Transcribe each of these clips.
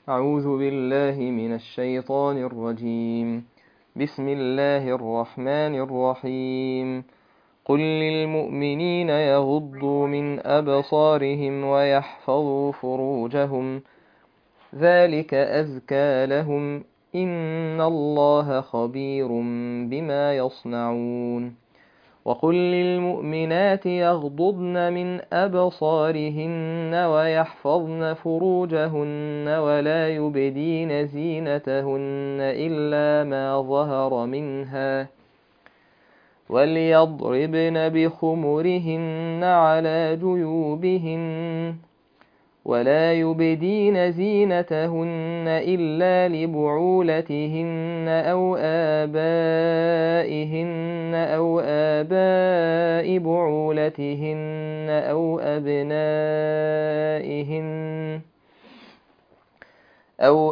أعوذ بالله من الشيطان الرجيم بسم الله الرحمن الرحيم قل للمؤمنين يغضوا من أبصارهم ويحفظوا فروجهم ذلك أزكى لهم إن الله خبير بما يصنعون وقل للمؤمنات يغضضن من أبصارهن ويحفظن فروجهن ولا يبدين زينتهن إلا ما ظهر منها وليضربن بخمرهن على جيوبهن ولا يبدين زينتهن إلا لبعولتهن أو آبائهن أو آباء بعولتهن أو أبنائهن أو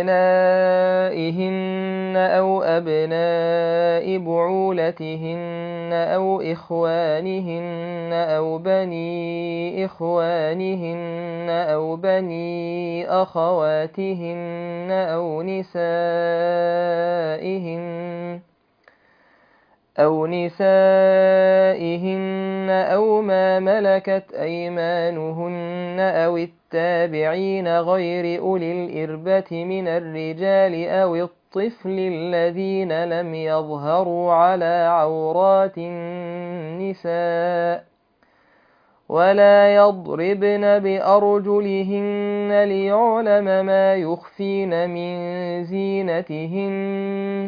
أبنائهن أو أبناء بعولتهن أو إخوانهن أو بني إخوانهن أو بني أخواتهن أو نسائهن أو نسائهن أو ما ملكت أيمانهن أو التابعين غير أولي الإربة من الرجال أو الطفل الذين لم يظهروا على عورات النساء ولا يضربن بأرجلهن ليعلم ما يخفين من زينتهن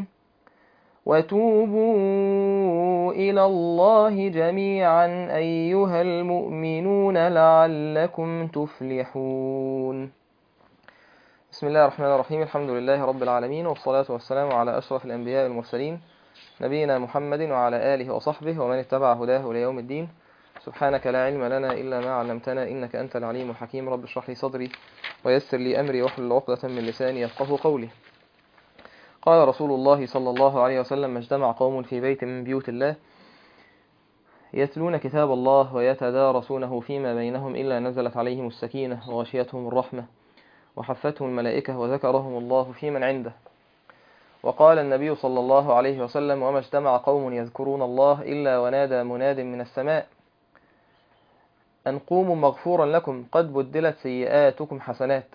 وتوبوا إلى الله جميعا أيها المؤمنون لعلكم تفلحون بسم الله الرحمن الرحيم الحمد لله رب العالمين والصلاة والسلام على أشرف الأنبياء والمرسلين نبينا محمد وعلى آله وصحبه ومن اتبع هداه ليوم الدين سبحانك لا علم لنا إلا ما علمتنا إنك أنت العليم الحكيم رب اشرح لي صدري ويسر لي أمري واحلل عقدة من لساني يفقه قولي قال رسول الله صلى الله عليه وسلم ما اجتمع قوم في بيت من بيوت الله يتلون كتاب الله ويتدارسونه فيما بينهم إلا نزلت عليهم السكينة وغشيتهم الرحمة وحفتهم الملائكة وذكرهم الله في من عنده وقال النبي صلى الله عليه وسلم وما اجتمع قوم يذكرون الله إلا ونادى مناد من السماء أن قوموا مغفورا لكم قد بدلت سيئاتكم حسنات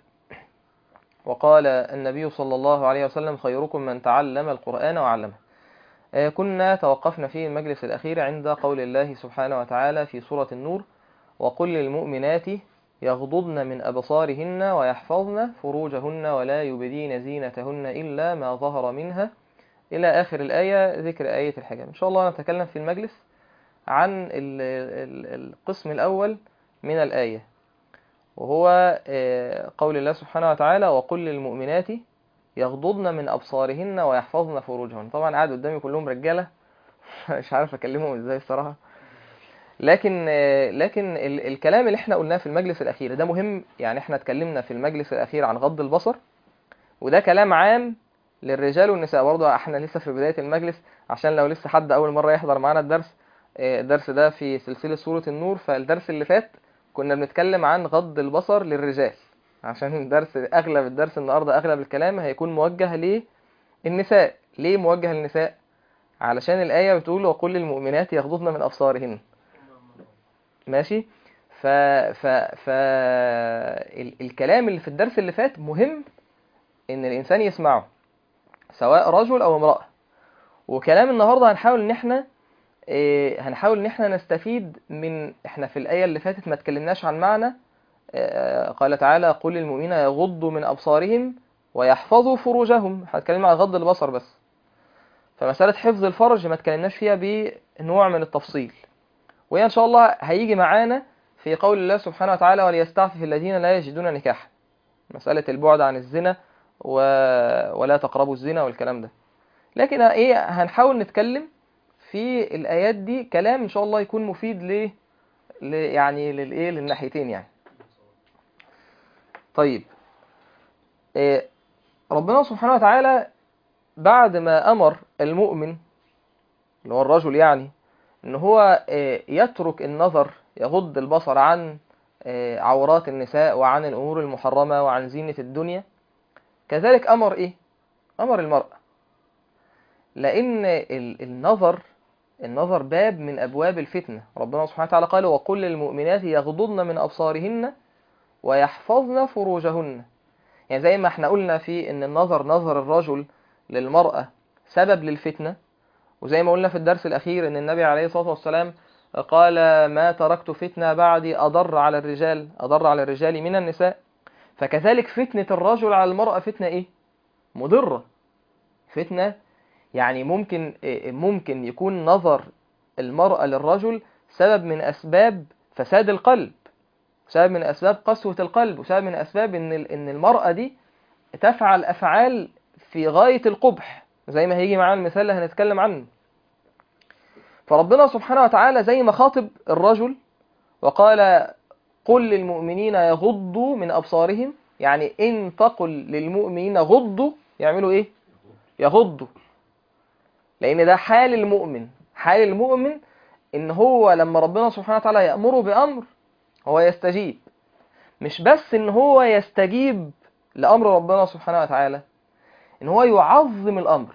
وقال النبي صلى الله عليه وسلم خيركم من تعلم القرآن وعلمه كنا توقفنا في المجلس الأخير عند قول الله سبحانه وتعالى في سورة النور وقل للمؤمنات يغضضن من أبصارهن ويحفظن فروجهن ولا يبدين زينتهن إلا ما ظهر منها إلى آخر الآية ذكر آية الحجاب إن شاء الله نتكلم في المجلس عن القسم الأول من الآية وهو قول الله سبحانه وتعالى وقل للمؤمنات يغضضن من أبصارهن ويحفظن فروجهن طبعا قاعد قدامي كلهم رجالة مش عارف أكلمهم إزاي الصراحة لكن لكن الكلام اللي احنا قلناه في المجلس الأخير ده مهم يعني احنا اتكلمنا في المجلس الأخير عن غض البصر وده كلام عام للرجال والنساء برضه احنا لسه في بداية المجلس عشان لو لسه حد أول مرة يحضر معانا الدرس الدرس ده في سلسلة سورة النور فالدرس اللي فات كنا بنتكلم عن غض البصر للرجال عشان الدرس اغلب الدرس النهارده اغلب الكلام هيكون موجه للنساء ليه موجه للنساء علشان الايه بتقول وقل للمؤمنات يغضضن من ابصارهن ماشي ف ف ف ال... الكلام اللي في الدرس اللي فات مهم ان الانسان يسمعه سواء رجل او امراه وكلام النهارده هنحاول ان احنا إيه هنحاول ان احنا نستفيد من احنا في الايه اللي فاتت ما اتكلمناش عن معنى إيه قال تعالى قل للمؤمنين يغضوا من ابصارهم ويحفظوا فروجهم هنتكلم عن غض البصر بس فمساله حفظ الفرج ما اتكلمناش فيها بنوع من التفصيل وهي ان شاء الله هيجي معانا في قول الله سبحانه وتعالى وليستعفف الذين لا يجدون نكاحا مساله البعد عن الزنا و... ولا تقربوا الزنا والكلام ده لكن ايه هنحاول نتكلم في الآيات دي كلام إن شاء الله يكون مفيد ل... ل... يعني للإيه للناحيتين يعني طيب إيه ربنا سبحانه وتعالى بعد ما أمر المؤمن اللي هو الرجل يعني إن هو إيه يترك النظر يغض البصر عن إيه عورات النساء وعن الأمور المحرمة وعن زينة الدنيا كذلك أمر إيه أمر المرأة لأن ال- النظر النظر باب من أبواب الفتنة ربنا سبحانه وتعالى قال وقل للمؤمنات يغضضن من أبصارهن ويحفظن فروجهن يعني زي ما احنا قلنا في ان النظر نظر الرجل للمرأة سبب للفتنة وزي ما قلنا في الدرس الأخير ان النبي عليه الصلاة والسلام قال ما تركت فتنة بعدي أضر على الرجال أضر على الرجال من النساء فكذلك فتنة الرجل على المرأة فتنة ايه مضرة فتنة يعني ممكن ممكن يكون نظر المرأة للرجل سبب من أسباب فساد القلب سبب من أسباب قسوة القلب وسبب من أسباب إن إن المرأة دي تفعل أفعال في غاية القبح زي ما هيجي معانا المثال اللي هنتكلم عنه فربنا سبحانه وتعالى زي ما خاطب الرجل وقال قل للمؤمنين يغضوا من أبصارهم يعني إن تقل للمؤمنين غضوا يعملوا إيه؟ يغضوا لأن ده حال المؤمن حال المؤمن إن هو لما ربنا سبحانه وتعالى يأمره بأمر هو يستجيب مش بس إن هو يستجيب لأمر ربنا سبحانه وتعالى إن هو يعظم الأمر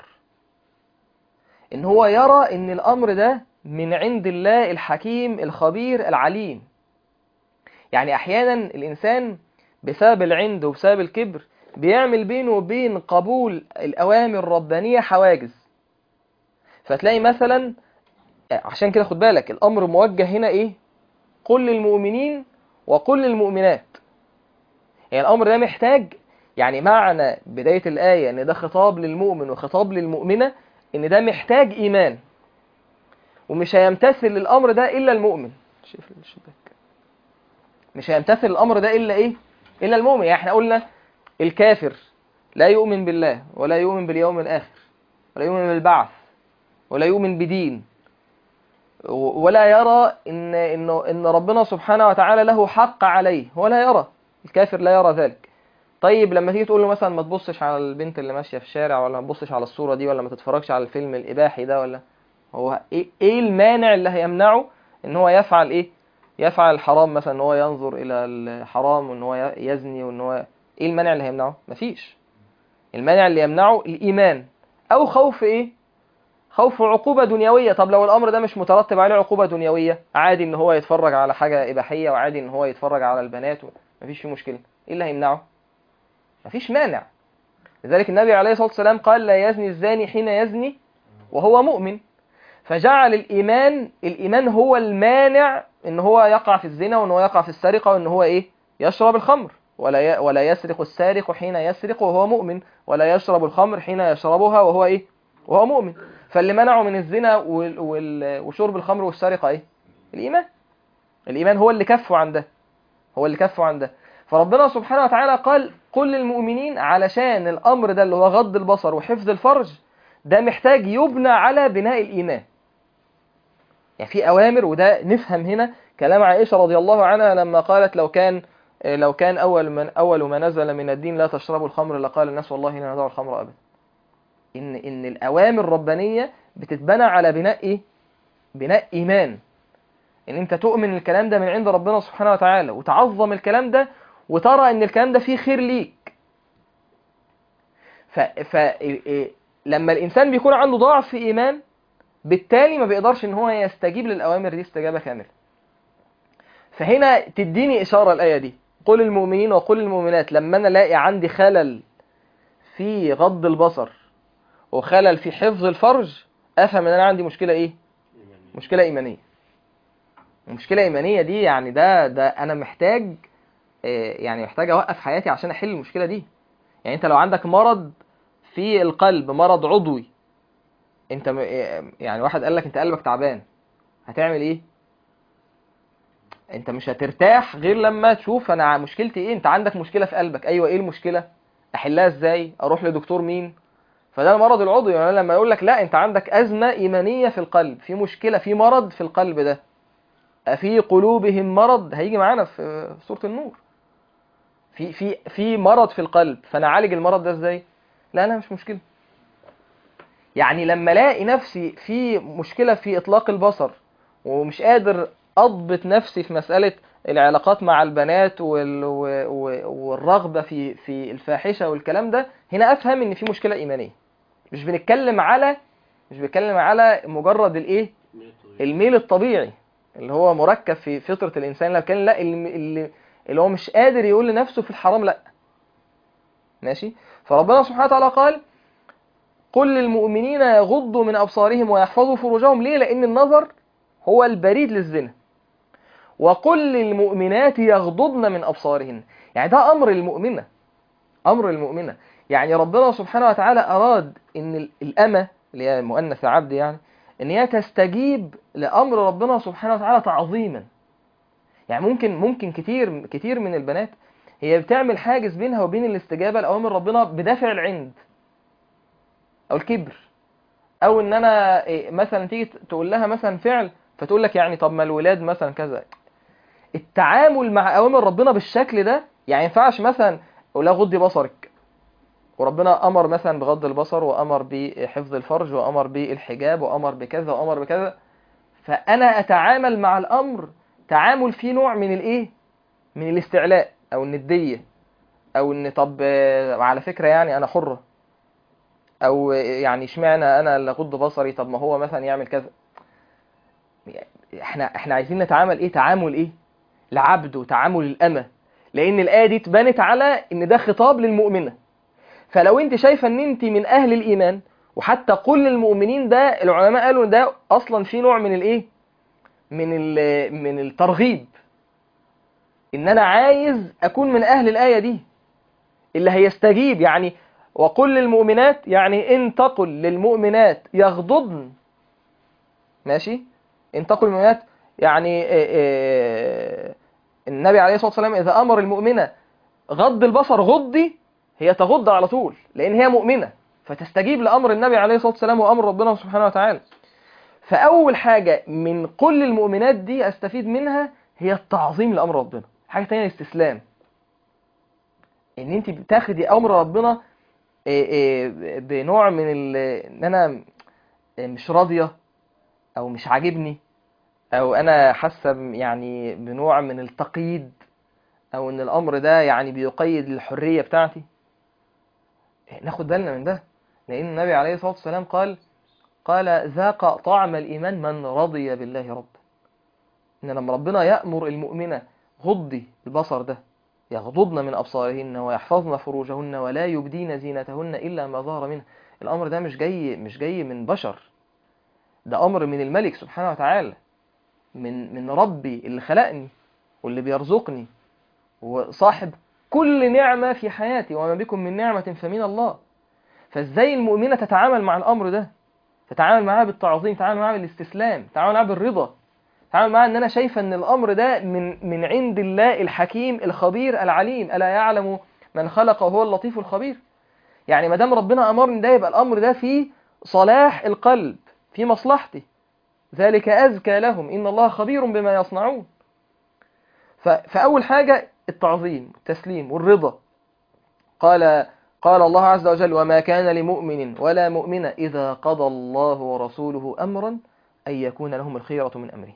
إن هو يرى إن الأمر ده من عند الله الحكيم الخبير العليم يعني أحيانا الإنسان بسبب العند وبسبب الكبر بيعمل بينه وبين قبول الأوامر الربانية حواجز فتلاقي مثلا عشان كده خد بالك الأمر موجه هنا إيه قل للمؤمنين وقل للمؤمنات يعني الأمر ده محتاج يعني معنى بداية الآية إن ده خطاب للمؤمن وخطاب للمؤمنة إن ده محتاج إيمان ومش هيمتثل للأمر ده إلا المؤمن شوف الشباك مش هيمتثل الأمر ده إلا إيه إلا المؤمن يعني إحنا قلنا الكافر لا يؤمن بالله ولا يؤمن باليوم الآخر ولا يؤمن بالبعث ولا يؤمن بدين ولا يرى إن, إنه إن ربنا سبحانه وتعالى له حق عليه ولا يرى الكافر لا يرى ذلك طيب لما تيجي تقول له مثلا ما تبصش على البنت اللي ماشيه في الشارع ولا ما تبصش على الصوره دي ولا ما تتفرجش على الفيلم الاباحي ده ولا هو ايه ايه المانع اللي هيمنعه ان هو يفعل ايه يفعل الحرام مثلا ان هو ينظر الى الحرام وان هو يزني وان هو ايه المانع اللي هيمنعه مفيش المانع اللي يمنعه الايمان او خوف ايه خوف عقوبة دنيوية طب لو الأمر ده مش مترتب عليه عقوبة دنيوية عادي إن هو يتفرج على حاجة إباحية وعادي إن هو يتفرج على البنات مفيش فيه مشكلة إيه اللي هيمنعه؟ مفيش مانع لذلك النبي عليه الصلاة والسلام قال لا يزني الزاني حين يزني وهو مؤمن فجعل الإيمان الإيمان هو المانع إن هو يقع في الزنا وإن هو يقع في السرقة وإن هو إيه يشرب الخمر ولا ي... ولا يسرق السارق حين يسرق وهو مؤمن ولا يشرب الخمر حين يشربها وهو إيه وهو مؤمن فاللي منعه من الزنا وال... وال... وشرب الخمر والسرقة إيه الإيمان الإيمان هو اللي كفه عن ده هو اللي كفه عن ده فربنا سبحانه وتعالى قال قل للمؤمنين علشان الأمر ده اللي هو غض البصر وحفظ الفرج ده محتاج يبنى على بناء الإيمان يعني في أوامر وده نفهم هنا كلام عائشة رضي الله عنها لما قالت لو كان لو كان أول من أول ما نزل من الدين لا تشربوا الخمر لقال الناس والله لا ندع الخمر أبدا إن إن الأوامر الربانية بتتبنى على بناء إيه؟ بناء إيمان إن أنت تؤمن الكلام ده من عند ربنا سبحانه وتعالى وتعظم الكلام ده وترى ان الكلام ده فيه خير ليك ف... ف... لما الانسان بيكون عنده ضعف في ايمان بالتالي ما بيقدرش ان هو يستجيب للاوامر دي استجابه كامله فهنا تديني اشاره الايه دي قل المؤمنين وقل المؤمنات لما انا الاقي عندي خلل في غض البصر وخلل في حفظ الفرج افهم ان انا عندي مشكله ايه مشكله ايمانيه المشكله الايمانيه دي يعني ده ده انا محتاج يعني محتاج اوقف حياتي عشان احل المشكله دي يعني انت لو عندك مرض في القلب مرض عضوي انت م... يعني واحد قال لك انت قلبك تعبان هتعمل ايه انت مش هترتاح غير لما تشوف انا مشكلتي ايه انت عندك مشكله في قلبك ايوه ايه المشكله احلها ازاي اروح لدكتور مين فده المرض العضوي يعني لما يقول لك لا انت عندك ازمه ايمانيه في القلب في مشكله في مرض في القلب ده في قلوبهم مرض هيجي معانا في سوره النور في في في مرض في القلب فانا اعالج المرض ده ازاي لا لا مش مشكله يعني لما الاقي نفسي في مشكله في اطلاق البصر ومش قادر اضبط نفسي في مساله العلاقات مع البنات وال... و- و- والرغبة في في الفاحشة والكلام ده هنا افهم ان في مشكلة ايمانية مش بنتكلم على مش بنتكلم على مجرد الايه الميل الطبيعي اللي هو مركب في فطرة الانسان لا بتكلم لا اللي, اللي اللي هو مش قادر يقول لنفسه في الحرام لا ماشي فربنا سبحانه وتعالى قال قل للمؤمنين يغضوا من ابصارهم ويحفظوا فروجهم ليه لان النظر هو البريد للزنا وقل للمؤمنات يغضضن من أبصارهن يعني ده أمر المؤمنة أمر المؤمنة يعني ربنا سبحانه وتعالى أراد إن ال- الأمة اللي هي مؤنث عبد يعني إن هي تستجيب لأمر ربنا سبحانه وتعالى تعظيما يعني ممكن ممكن كتير كتير من البنات هي بتعمل حاجز بينها وبين الاستجابة لأوامر ربنا بدافع العند أو الكبر أو إن أنا إيه، مثلا تيجي تقول لها مثلا فعل فتقول لك يعني طب ما الولاد مثلا كذا التعامل مع اوامر ربنا بالشكل ده يعني ما ينفعش مثلا اقول لها غضي بصرك وربنا امر مثلا بغض البصر وامر بحفظ الفرج وامر بالحجاب وامر بكذا وامر بكذا فانا اتعامل مع الامر تعامل فيه نوع من الايه من الاستعلاء او النديه او ان طب آه، على فكره يعني انا حره او آه، يعني اشمعنى انا اللي اغض بصري طب ما هو مثلا يعمل كذا احنا احنا عايزين نتعامل ايه تعامل ايه العبد وتعامل الأمة لأن الآية دي اتبنت على إن ده خطاب للمؤمنة فلو أنت شايفة إن أنت من أهل الإيمان وحتى قل للمؤمنين ده العلماء قالوا إن ده أصلا في نوع من الإيه؟ من ال- من الترغيب إن أنا عايز أكون من أهل الآية دي اللي هيستجيب يعني وقل للمؤمنات يعني إن تقل للمؤمنات يغضضن ماشي إن تقل للمؤمنات يعني آه، آه، النبي عليه الصلاة والسلام إذا أمر المؤمنة غض البصر غضي هي تغض على طول لأن هي مؤمنة فتستجيب لأمر النبي عليه الصلاة والسلام وأمر ربنا سبحانه وتعالى فأول حاجة من كل المؤمنات دي أستفيد منها هي التعظيم لأمر ربنا حاجة تانية الاستسلام إن أنت بتاخدي أمر ربنا آه، آه، بنوع من ال- إن أنا مش راضية أو مش عاجبني او انا حاسه ب- يعني بنوع من التقييد او ان الامر ده يعني بيقيد الحريه بتاعتي ناخد بالنا من ده لان النبي عليه الصلاه والسلام قال قال ذاق طعم الايمان من رضي بالله ربا ان لما ربنا يامر المؤمنه غضي البصر ده يغضضن من ابصارهن ويحفظن فروجهن ولا يبدين زينتهن الا ما ظهر منها الامر ده مش جاي مش جاي من بشر ده امر من الملك سبحانه وتعالى من من ربي اللي خلقني واللي بيرزقني وصاحب كل نعمة في حياتي وما بكم من نعمة فمن الله فازاي المؤمنة تتعامل مع الأمر ده تتعامل معاه بالتعظيم تتعامل معاه بالاستسلام تتعامل معاه بالرضا تتعامل معاه ان انا شايفة ان الأمر ده من من عند الله الحكيم الخبير العليم ألا يعلم من خلق وهو اللطيف الخبير يعني ما دام ربنا أمرني ده يبقى الأمر ده فيه صلاح القلب في مصلحتي ذلك أزكى لهم إن الله خبير بما يصنعون ف- فأول حاجة التعظيم التسليم والرضا قال قال الله عز وجل وما كان لمؤمن ولا مؤمنة إذا قضى الله ورسوله أمرا أن يكون لهم الخيرة من أمره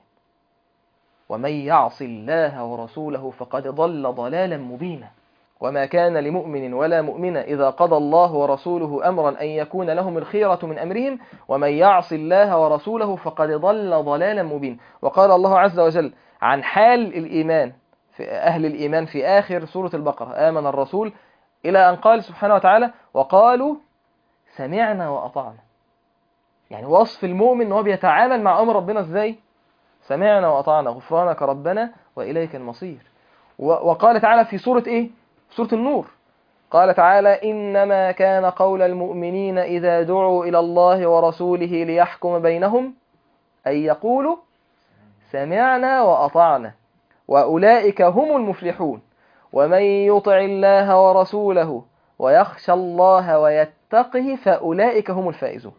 ومن يعص الله ورسوله فقد ضل ضلالا مبينا وما كان لمؤمن ولا مؤمنة إذا قضى الله ورسوله أمرا أن يكون لهم الخيرة من أمرهم ومن يعص الله ورسوله فقد ضل ضلالا مبينا وقال الله عز وجل عن حال الإيمان في أهل الإيمان في آخر سورة البقرة آمن الرسول إلى أن قال سبحانه وتعالى وقالوا سمعنا وأطعنا يعني وصف المؤمن أنه بيتعامل مع أمر ربنا إزاي سمعنا وأطعنا غفرانك ربنا وإليك المصير و- وقال تعالى في سورة إيه سورة النور قال تعالى إنما كان قول المؤمنين إذا دعوا إلى الله ورسوله ليحكم بينهم أن يقولوا سمعنا وأطعنا وأولئك هم المفلحون ومن يطع الله ورسوله ويخشى الله ويتقه فأولئك هم الفائزون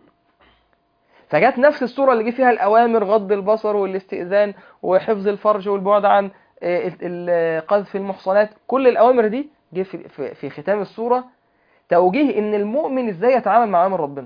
فجت نفس السورة اللي جه فيها الأوامر غض البصر والاستئذان وحفظ الفرج والبعد عن آه، ال- ال- قذف المحصنات كل الأوامر دي جه في, في, في ختام السورة توجيه إن المؤمن إزاي يتعامل مع أمر ربنا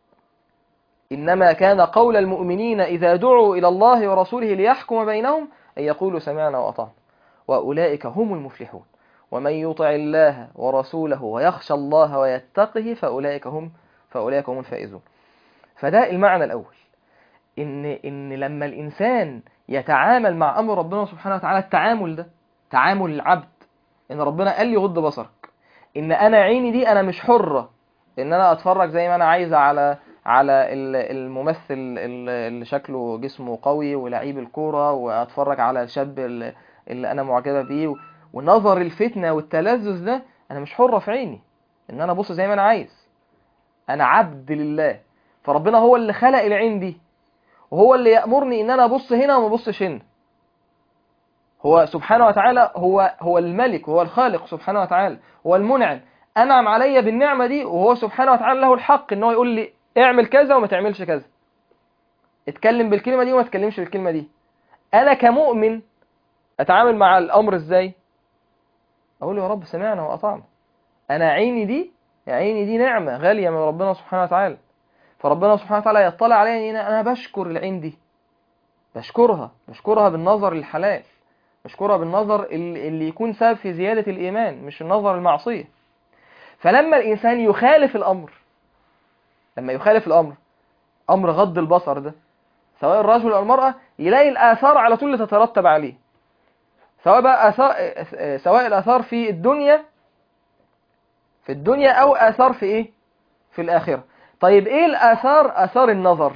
إنما كان قول المؤمنين إذا دعوا إلى الله ورسوله ليحكم بينهم أن يقولوا سمعنا وأطعنا وأولئك هم المفلحون ومن يطع الله ورسوله ويخشى الله ويتقه فأولئك هم فأولئك هم الفائزون فده المعنى الأول إن إن لما الإنسان يتعامل مع أمر ربنا سبحانه وتعالى التعامل ده تعامل العبد إن ربنا قال لي غض بصرك إن أنا عيني دي أنا مش حرة إن أنا أتفرج زي ما أنا عايزة على على ال- الممثل ال- اللي شكله جسمه قوي ولعيب الكورة وأتفرج على الشاب اللي اللي أنا معجبة بيه ونظر الفتنة والتلذذ ده أنا مش حرة في عيني إن أنا أبص زي ما أنا عايز أنا عبد لله فربنا هو اللي خلق العين دي وهو اللي يأمرني إن أنا أبص هنا وما أبصش هنا هو سبحانه وتعالى هو هو الملك وهو الخالق سبحانه وتعالى هو المنعم أنعم عليا بالنعمة دي وهو سبحانه وتعالى له الحق إن هو يقول لي اعمل كذا وما تعملش كذا اتكلم بالكلمة دي وما تتكلمش بالكلمة دي أنا كمؤمن أتعامل مع الأمر إزاي أقول يا رب سمعنا وأطعنا أنا عيني دي عيني دي نعمة غالية من ربنا سبحانه وتعالى فربنا سبحانه وتعالى يطلع عليا ان انا بشكر العين دي بشكرها بشكرها بالنظر الحلال بشكرها بالنظر اللي اللي يكون سبب في زيادة الإيمان مش النظر المعصية فلما الإنسان يخالف الأمر لما يخالف الأمر أمر غض البصر ده سواء الرجل أو المرأة يلاقي الآثار على طول اللي تترتب عليه سواء بقى آثار سواء الآثار في الدنيا في الدنيا أو آثار في إيه في الآخرة طيب إيه الآثار آثار النظر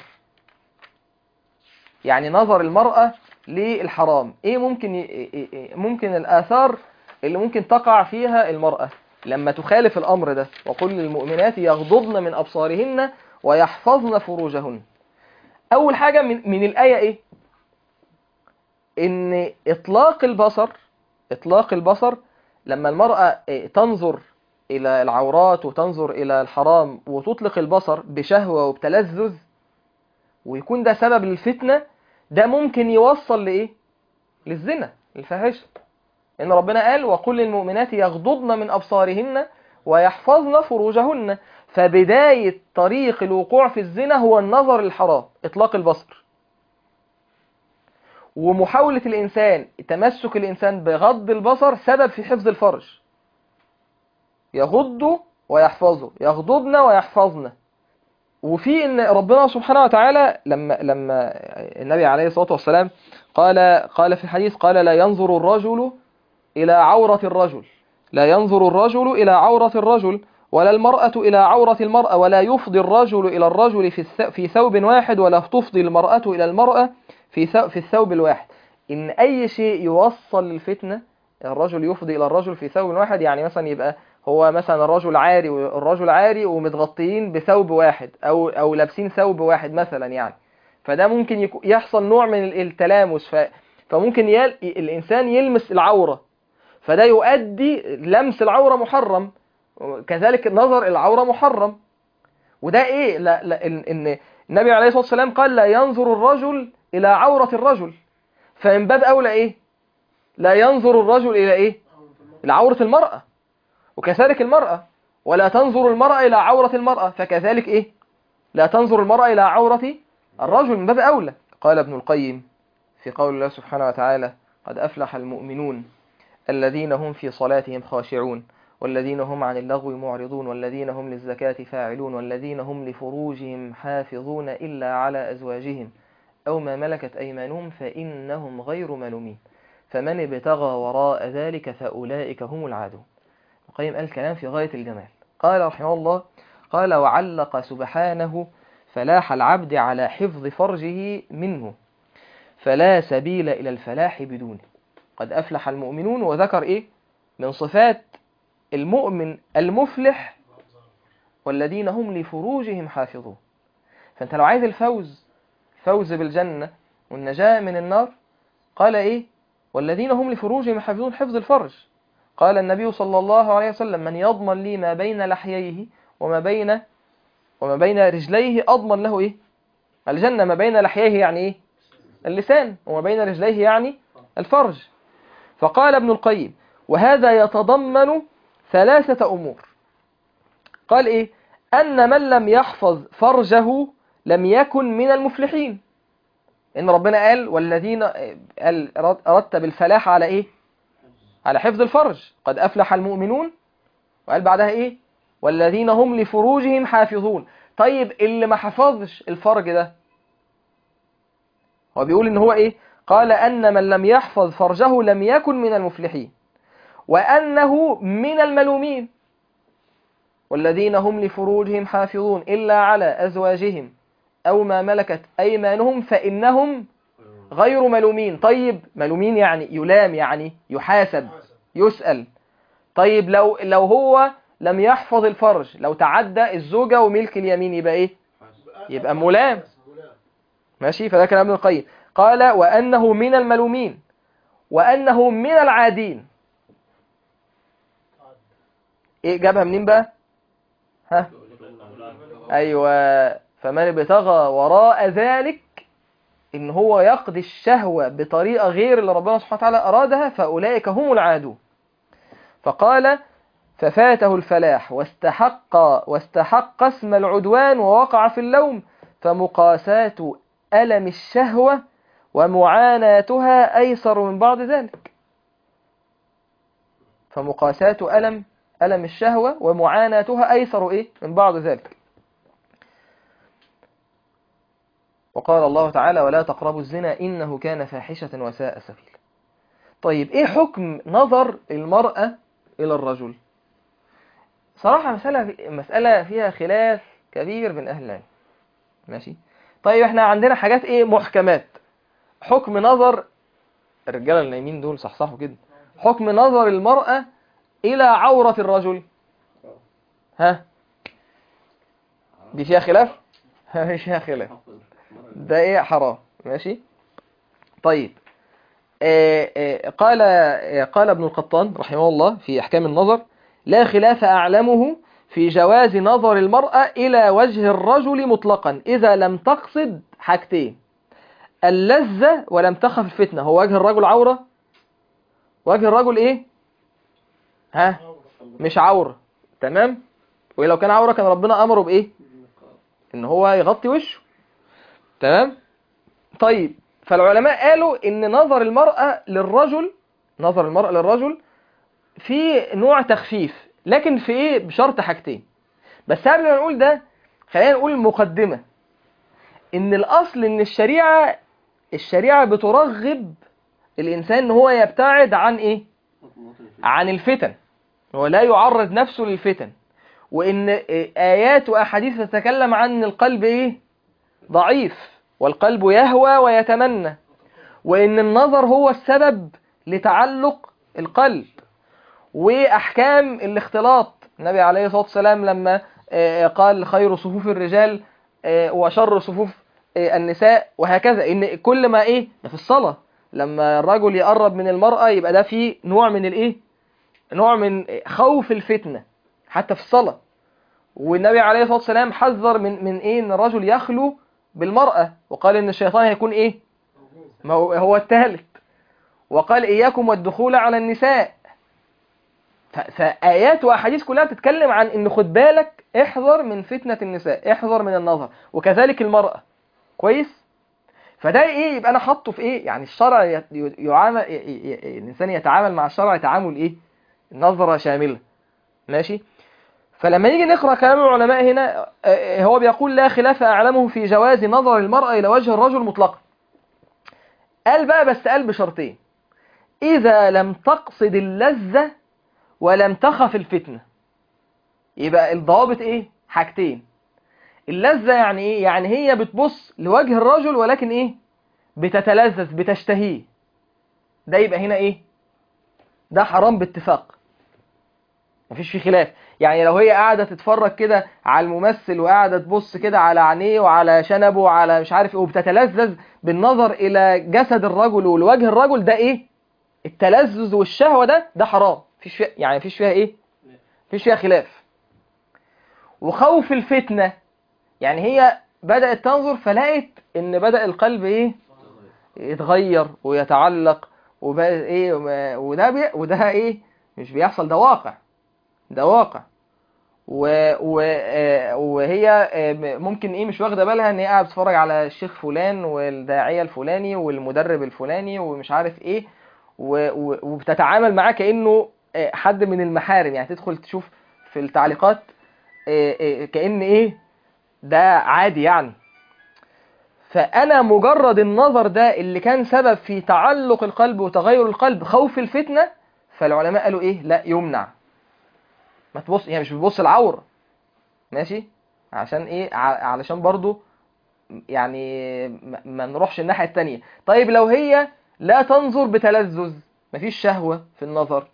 يعني نظر المرأة للحرام إيه ممكن ي... إيه- إيه- ممكن الآثار اللي ممكن تقع فيها المرأة لما تخالف الأمر ده وقل للمؤمنات يغضضن من أبصارهن ويحفظن فروجهن أول حاجة من, من الآية إيه إن إطلاق البصر إطلاق البصر لما المرأة إيه، تنظر إلى العورات وتنظر إلى الحرام وتطلق البصر بشهوة وبتلذذ ويكون ده سبب للفتنة ده ممكن يوصل لإيه؟ للزنا الفاحشة إن ربنا قال وقل للمؤمنات يغضضن من أبصارهن ويحفظن فروجهن فبداية طريق الوقوع في الزنا هو النظر الحرام إطلاق البصر ومحاولة الإنسان تمسك الإنسان بغض البصر سبب في حفظ الفرج يغض ويحفظه يغضضن ويحفظن وفي ان ربنا سبحانه وتعالى لما لما النبي عليه الصلاه والسلام قال قال في الحديث قال لا ينظر الرجل الى عوره الرجل لا ينظر الرجل الى عوره الرجل ولا المراه الى عوره المراه ولا يفضي الرجل الى الرجل في الث- في ثوب واحد ولا تفضي المراه الى المراه في ثو- في الثوب الواحد ان اي شيء يوصل للفتنه الرجل يفضي الى الرجل في ثوب واحد يعني مثلا يبقى هو مثلا الرجل عاري والرجل عاري ومتغطيين بثوب واحد او او لابسين ثوب واحد مثلا يعني فده ممكن يكو- يحصل نوع من ال- التلامس ف فممكن يل... الانسان يلمس العوره فده يؤدي لمس العوره محرم كذلك النظر العوره محرم وده ايه لا لا ان إن النبي عليه الصلاه والسلام قال لا ينظر الرجل الى عوره الرجل فمن باب اولى ايه لا ينظر الرجل الى ايه الى عوره المراه وكذلك المرأة ولا تنظر المرأة إلى عورة المرأة فكذلك إيه لا تنظر المرأة إلى عورة الرجل من باب أولى قال ابن القيم في قول الله سبحانه وتعالى قد أفلح المؤمنون الذين هم في صلاتهم خاشعون والذين هم عن اللغو معرضون والذين هم للزكاة فاعلون والذين هم لفروجهم حافظون إلا على أزواجهم أو ما ملكت أيمانهم فإنهم غير ملومين فمن ابتغى وراء ذلك فأولئك هم العادون القيم قال كلام في غاية الجمال قال رحمه الله قال وعلق سبحانه فلاح العبد على حفظ فرجه منه فلا سبيل إلى الفلاح بدونه قد أفلح المؤمنون وذكر إيه من صفات المؤمن المفلح والذين هم لفروجهم حافظون فأنت لو عايز الفوز فوز بالجنة والنجاة من النار قال إيه والذين هم لفروجهم حافظون حفظ الفرج قال النبي صلى الله عليه وسلم من يضمن لي ما بين لحييه وما بين وما بين رجليه أضمن له إيه الجنة ما بين لحييه يعني إيه اللسان وما بين رجليه يعني الفرج فقال ابن القيم وهذا يتضمن ثلاثة أمور قال إيه أن من لم يحفظ فرجه لم يكن من المفلحين إن ربنا قال والذين قال رتب الفلاح على إيه على حفظ الفرج قد افلح المؤمنون وقال بعدها ايه والذين هم لفروجهم حافظون طيب اللي ما حفظش الفرج ده هو بيقول ان هو ايه قال ان من لم يحفظ فرجه لم يكن من المفلحين وانه من الملومين والذين هم لفروجهم حافظون الا على ازواجهم او ما ملكت ايمانهم فانهم غير ملومين طيب ملومين يعني يلام يعني يحاسب يسأل طيب لو لو هو لم يحفظ الفرج لو تعدى الزوجة وملك اليمين يبقى ايه يبقى ملام ماشي فده كلام ابن القيم قال وأنه من الملومين وأنه من العادين ايه جابها منين بقى ها ايوه فمن ابتغى وراء ذلك ان هو يقضي الشهوة بطريقة غير اللي ربنا سبحانه وتعالى ارادها فاولئك هم العادون فقال ففاته الفلاح واستحق واستحق اسم العدوان ووقع في اللوم فمقاسات ألم الشهوة ومعاناتها أيسر من بعض ذلك فمقاسات ألم ألم الشهوة ومعاناتها أيسر إيه من بعض ذلك وقال الله تعالى ولا تقربوا الزنا إنه كان فاحشة وساء سبيلا طيب إيه حكم نظر المرأة إلى الرجل صراحة مسألة مسألة فيها خلاف كبير بين أهل العلم ماشي طيب احنا عندنا حاجات ايه محكمات حكم نظر الرجاله النايمين دول صحصحوا كده حكم نظر المرأة إلى عورة الرجل ها دي فيها خلاف مش فيها خلاف ده ايه حرام ماشي طيب آه آه قال آه قال ابن القطان رحمه الله في احكام النظر لا خلاف اعلمه في جواز نظر المرأة الى وجه الرجل مطلقا اذا لم تقصد حاجتين اللذة ولم تخف الفتنة هو وجه الرجل عورة وجه الرجل ايه ها مش عورة تمام ولو كان عورة كان ربنا امره بايه ان هو يغطي وشه تمام طيب فالعلماء قالوا ان نظر المرأة للرجل نظر المرأة للرجل في نوع تخفيف لكن في ايه بشرط حاجتين بس قبل ما نقول ده خلينا نقول مقدمة ان الاصل ان الشريعة الشريعة بترغب الانسان ان هو يبتعد عن ايه عن الفتن هو لا يعرض نفسه للفتن وان ايات واحاديث تتكلم عن القلب ايه ضعيف والقلب يهوى ويتمنى وان النظر هو السبب لتعلق القلب واحكام الاختلاط النبي عليه الصلاه والسلام لما قال خير صفوف الرجال وشر صفوف النساء وهكذا ان كل ما ايه ده في الصلاه لما الرجل يقرب من المراه يبقى ده فيه نوع من الايه نوع من خوف الفتنه حتى في الصلاه والنبي عليه الصلاه والسلام حذر من من ايه ان الرجل يخلو بالمراه وقال ان الشيطان هيكون ايه ما هو هو الثالث وقال اياكم والدخول على النساء فآيات وأحاديث كلها بتتكلم عن إن خد بالك احذر من فتنة النساء احذر من النظر وكذلك المرأة كويس فده إيه يبقى أنا حاطه في إيه يعني الشرع يعامل الإنسان يتعامل مع الشرع تعامل إيه نظرة شاملة ماشي فلما نيجي نقرأ كلام العلماء هنا هو بيقول لا خلاف أعلمه في جواز نظر المرأة إلى وجه الرجل مطلقا قال بقى بس قال بشرطين إذا لم تقصد اللذة ولم تخف الفتنة يبقى الضوابط ايه حاجتين اللذة يعني ايه يعني هي بتبص لوجه الرجل ولكن ايه بتتلذذ بتشتهيه ده يبقى هنا ايه ده حرام باتفاق مفيش فيه خلاف يعني لو هي قاعدة تتفرج كده على الممثل وقاعدة تبص كده على عينيه وعلى شنبه وعلى مش عارف ايه وبتتلذذ بالنظر الى جسد الرجل ولوجه الرجل ده ايه التلذذ والشهوة ده ده حرام فيش فيها يعني فيش فيها ايه فيش فيها خلاف وخوف الفتنة يعني هي بدأت تنظر فلقت ان بدأ القلب ايه يتغير ويتعلق وبقى ايه وده بي وده ايه مش بيحصل ده واقع ده واقع و... و... وهي ممكن ايه مش واخده بالها ان هي قاعده بتتفرج على الشيخ فلان والداعيه الفلاني والمدرب الفلاني ومش عارف ايه و- و- وبتتعامل معاه كأنه آه، حد من المحارم يعني تدخل تشوف في التعليقات آه، آه، كأن ايه ده عادي يعني فأنا مجرد النظر ده اللي كان سبب في تعلق القلب وتغير القلب خوف الفتنة فالعلماء قالوا ايه لا يمنع ما تبص يعني مش بتبص العورة ماشي عشان ايه ع- علشان برضو يعني ما ما نروحش الناحية التانية طيب لو هي لا تنظر بتلذذ مفيش شهوة في النظر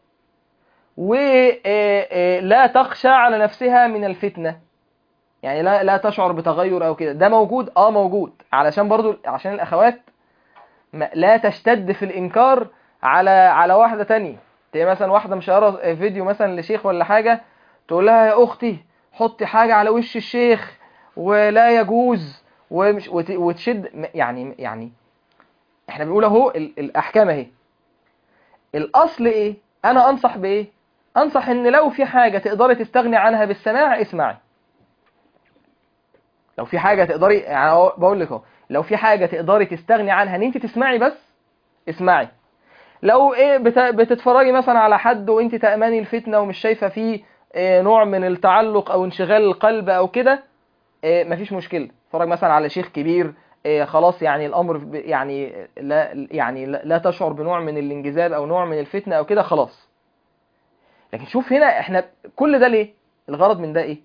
ولا تخشى على نفسها من الفتنة يعني لا لا تشعر بتغير او كده ده موجود اه موجود علشان برضو عشان الاخوات ما- لا تشتد في الانكار على على واحده تانية تلاقي مثلا واحده مشيره فيديو مثلا لشيخ ولا حاجه تقول لها يا اختي حطي حاجه على وش الشيخ ولا يجوز ومش وت- وتشد م- يعني يعني احنا بنقول اهو ال- الاحكام اهي الاصل ايه انا انصح بايه انصح ان لو في حاجه تقدري تستغني عنها بالسماع اسمعي لو في حاجه تقدري يعني أهو بقول لك اهو لو في حاجه تقدري تستغني عنها ان انت تسمعي بس اسمعي لو ايه بت... بتتفرجي مثلا على حد وانت تأمني الفتنه ومش شايفه فيه إيه نوع من التعلق او انشغال القلب او كده إيه مفيش مشكله اتفرج مثلا على شيخ كبير إيه خلاص يعني الامر ب- يعني لا يعني لا لا تشعر بنوع من الانجذاب او نوع من الفتنه او كده خلاص لكن شوف هنا احنا كل ده ليه الغرض من ده ايه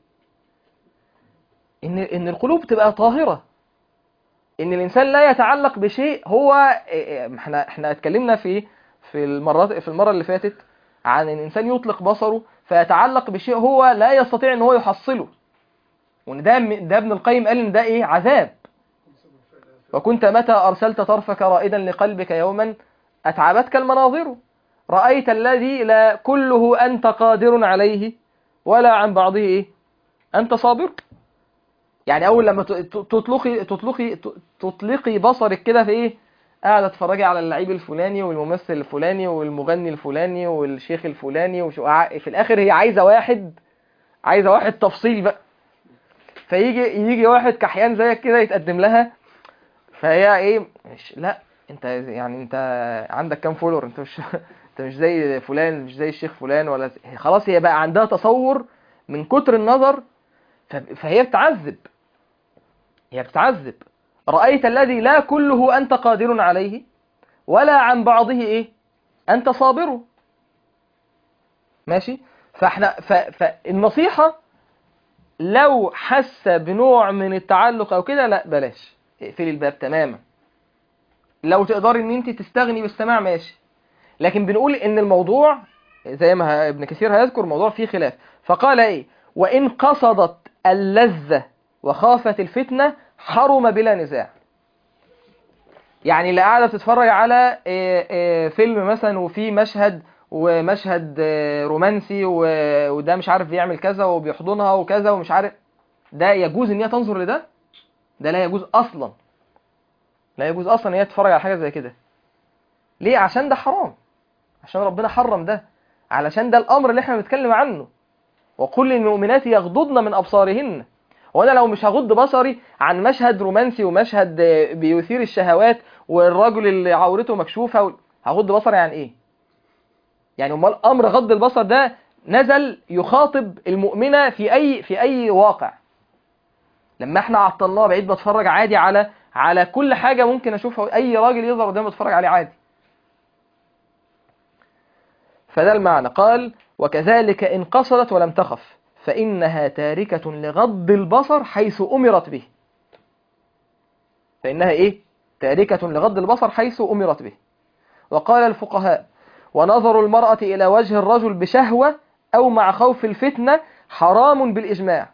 ان ان القلوب تبقى طاهره ان الانسان لا يتعلق بشيء هو احنا احنا اتكلمنا في في المرات في المره اللي فاتت عن ان الانسان يطلق بصره فيتعلق بشيء هو لا يستطيع ان هو يحصله وان ده ده ابن القيم قال ان ده ايه عذاب وكنت متى ارسلت طرفك رائدا لقلبك يوما اتعبتك المناظر رايت الذي لا كله انت قادر عليه ولا عن بعضه ايه انت صابر يعني اول لما ت- ت- تطلقي تطلقي ت- تطلقي بصرك كده في ايه قاعده تتفرجي على اللعيب الفلاني والممثل الفلاني والمغني الفلاني والشيخ الفلاني وشو ع- في الاخر هي عايزه واحد عايزه واحد تفصيل بقى فيجي يجي واحد كحيان زيك كده يتقدم لها فهي ايه مش لا انت يعني انت عندك كام فولور انت مش انت مش زي فلان مش زي الشيخ فلان ولا هي خلاص هي بقى عندها تصور من كتر النظر ف- فهي بتعذب هي بتعذب رأيت الذي لا كله أنت قادر عليه ولا عن بعضه إيه أنت صابر ماشي فاحنا ف... فالنصيحة لو حس بنوع من التعلق أو كده لا بلاش اقفلي الباب تماما لو تقدري ان انت تستغني بالسماع ماشي لكن بنقول ان الموضوع زي ما ه- ابن كثير هيذكر الموضوع فيه خلاف فقال ايه وان قصدت اللذة وخافت الفتنة حرم بلا نزاع يعني اللي قاعدة بتتفرج على آه، آه، فيلم مثلا وفيه مشهد ومشهد آه، رومانسي و- وده مش عارف بيعمل كذا وبيحضنها وكذا ومش عارف ده يجوز ان هي تنظر لده ده لا يجوز اصلا لا يجوز اصلا ان هي تتفرج على حاجه زي كده ليه عشان ده حرام عشان ربنا حرم ده علشان ده الامر اللي احنا بنتكلم عنه وقل للمؤمنات يغضضن من ابصارهن وانا لو مش هغض بصري عن مشهد رومانسي ومشهد آه، بيثير الشهوات والرجل اللي عورته مكشوفه و- هغض بصري عن ايه يعني امال امر غض البصر ده نزل يخاطب المؤمنه في اي في اي واقع لما احنا عطلناه بعيد بتفرج عادي على على كل حاجه ممكن اشوفها اي راجل يظهر قدامي بتفرج عليه عادي فده المعنى قال وكذلك إن قصدت ولم تخف فإنها تاركة لغض البصر حيث أمرت به فإنها إيه؟ تاركة لغض البصر حيث أمرت به وقال الفقهاء ونظر المرأة إلى وجه الرجل بشهوة أو مع خوف الفتنة حرام بالإجماع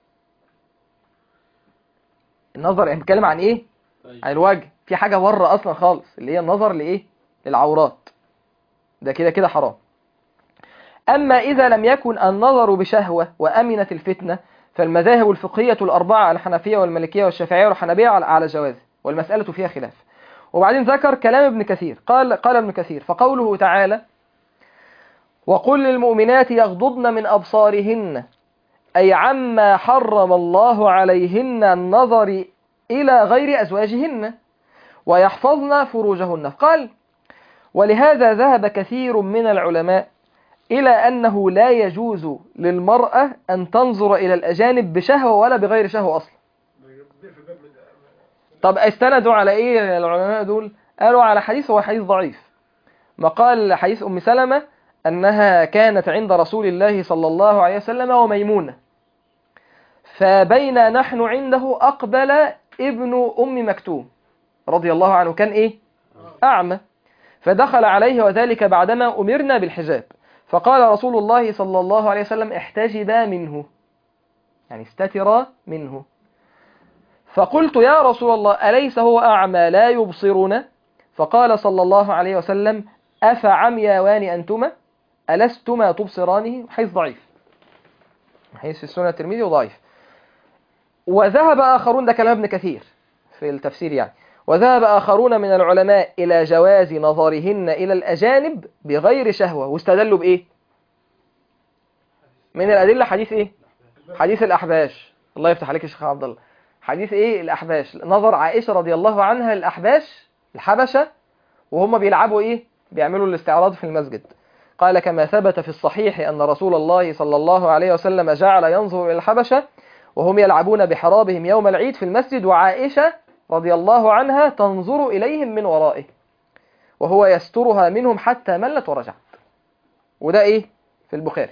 النظر يعني بيتكلم عن إيه؟ عن الوجه في حاجة بره أصلا خالص اللي هي النظر لإيه؟ للعورات ده كده كده حرام أما إذا لم يكن النظر بشهوة وأمنت الفتنة فالمذاهب الفقهية الأربعة الحنفية والمالكية والشافعية والحنبية على على جوازه والمسألة فيها خلاف وبعدين ذكر كلام ابن كثير قال قال ابن كثير فقوله تعالى وقل للمؤمنات يغضضن من أبصارهن أي عما حرم الله عليهن النظر إلى غير أزواجهن ويحفظن فروجهن قال ولهذا ذهب كثير من العلماء إلى أنه لا يجوز للمرأة أن تنظر إلى الأجانب بشهوة ولا بغير شهوة أصلا طب استندوا على إيه العلماء دول قالوا على حديث هو حديث ضعيف مقال حديث أم سلمة أنها كانت عند رسول الله صلى الله عليه وسلم وميمونة فبين نحن عنده أقبل ابن أم مكتوم رضي الله عنه كان إيه أعمى فدخل عليه وذلك بعدما أمرنا بالحجاب فقال رسول الله صلى الله عليه وسلم احتجبا منه يعني استترا منه فقلت يا رسول الله أليس هو أعمى لا يبصرنا فقال صلى الله عليه وسلم أفعمياوان أنتما ألستما تبصرانه حيث ضعيف حيث في السنة الترمذي وضعيف وذهب آخرون ده كلام ابن كثير في التفسير يعني وذهب آخرون من العلماء إلى جواز نظرهن إلى الأجانب بغير شهوة واستدلوا بإيه من الأدلة حديث إيه حديث الأحباش الله يفتح عليك يا شيخ عبد الله حديث إيه الأحباش نظر عائشة رضي الله عنها الأحباش الحبشة وهم بيلعبوا إيه بيعملوا الاستعراض في المسجد قال كما ثبت في الصحيح أن رسول الله صلى الله عليه وسلم جعل ينظر إلى الحبشة وهم يلعبون بحرابهم يوم العيد في المسجد وعائشة رضي الله عنها تنظر إليهم من ورائه وهو يسترها منهم حتى ملت ورجعت وده إيه في البخاري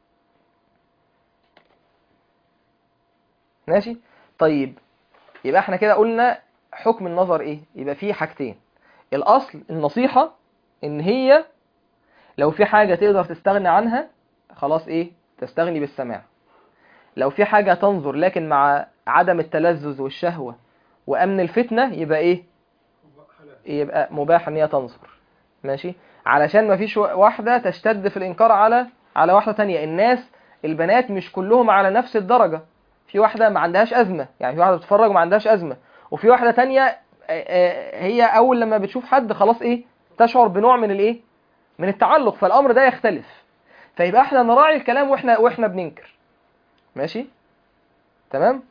ماشي طيب يبقى احنا كده قلنا حكم النظر ايه يبقى فيه حاجتين الاصل النصيحة ان هي لو في حاجة تقدر تستغني عنها خلاص ايه تستغني بالسماع لو في حاجة تنظر لكن مع عدم التلذذ والشهوة وامن الفتنة يبقى ايه يبقى مباح ان هي تنظر ماشي علشان ما فيش واحدة تشتد في الانكار على على واحدة تانية الناس البنات مش كلهم على نفس الدرجة في واحدة ما عندهاش أزمة يعني في واحدة بتتفرج وما عندهاش أزمة وفي واحدة تانية هي أول لما بتشوف حد خلاص إيه تشعر بنوع من الإيه من التعلق فالأمر ده يختلف فيبقى احنا نراعي الكلام واحنا واحنا بننكر ماشي تمام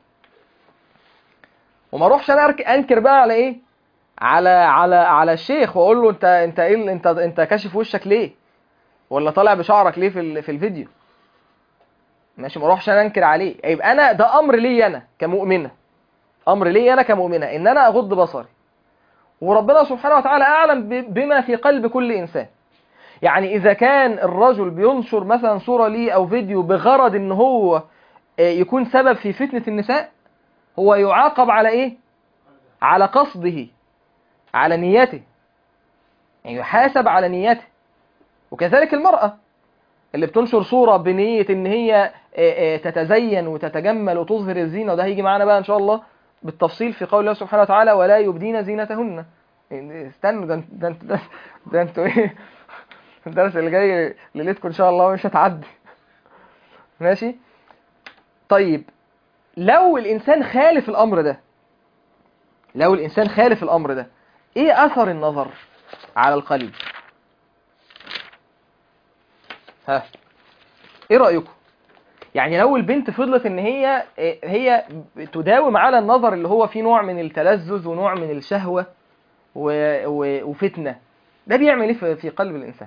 وما اروحش انا انكر بقى على ايه على على على الشيخ واقول له انت انت ايه انت انت كاشف وشك ليه ولا طالع بشعرك ليه في في الفيديو ماشي ما اروحش انا انكر عليه يبقى انا ده امر لي انا كمؤمنه امر لي انا كمؤمنه ان انا اغض بصري وربنا سبحانه وتعالى اعلم بما في قلب كل انسان يعني اذا كان الرجل بينشر مثلا صوره ليه او فيديو بغرض ان هو يكون سبب في فتنه النساء هو يعاقب على ايه على قصده على نيته يعني يحاسب على نيته وكذلك المرأة اللي بتنشر صورة بنية ان هي تتزين وتتجمل وتظهر الزينة وده هيجي معانا بقى ان شاء الله بالتفصيل في قول الله سبحانه وتعالى ولا يبدين زينتهن استنوا ده ده ده, ده انتوا ايه الدرس اللي جاي ليلتكم ان شاء الله مش هتعدي ماشي طيب لو الانسان خالف الامر ده لو الانسان خالف الامر ده ايه اثر النظر على القلب ها ايه رايكم يعني لو البنت فضلت ان هي هي تداوم على النظر اللي هو فيه نوع من التلذذ ونوع من الشهوه و... و... وفتنه ده بيعمل ايه في قلب الانسان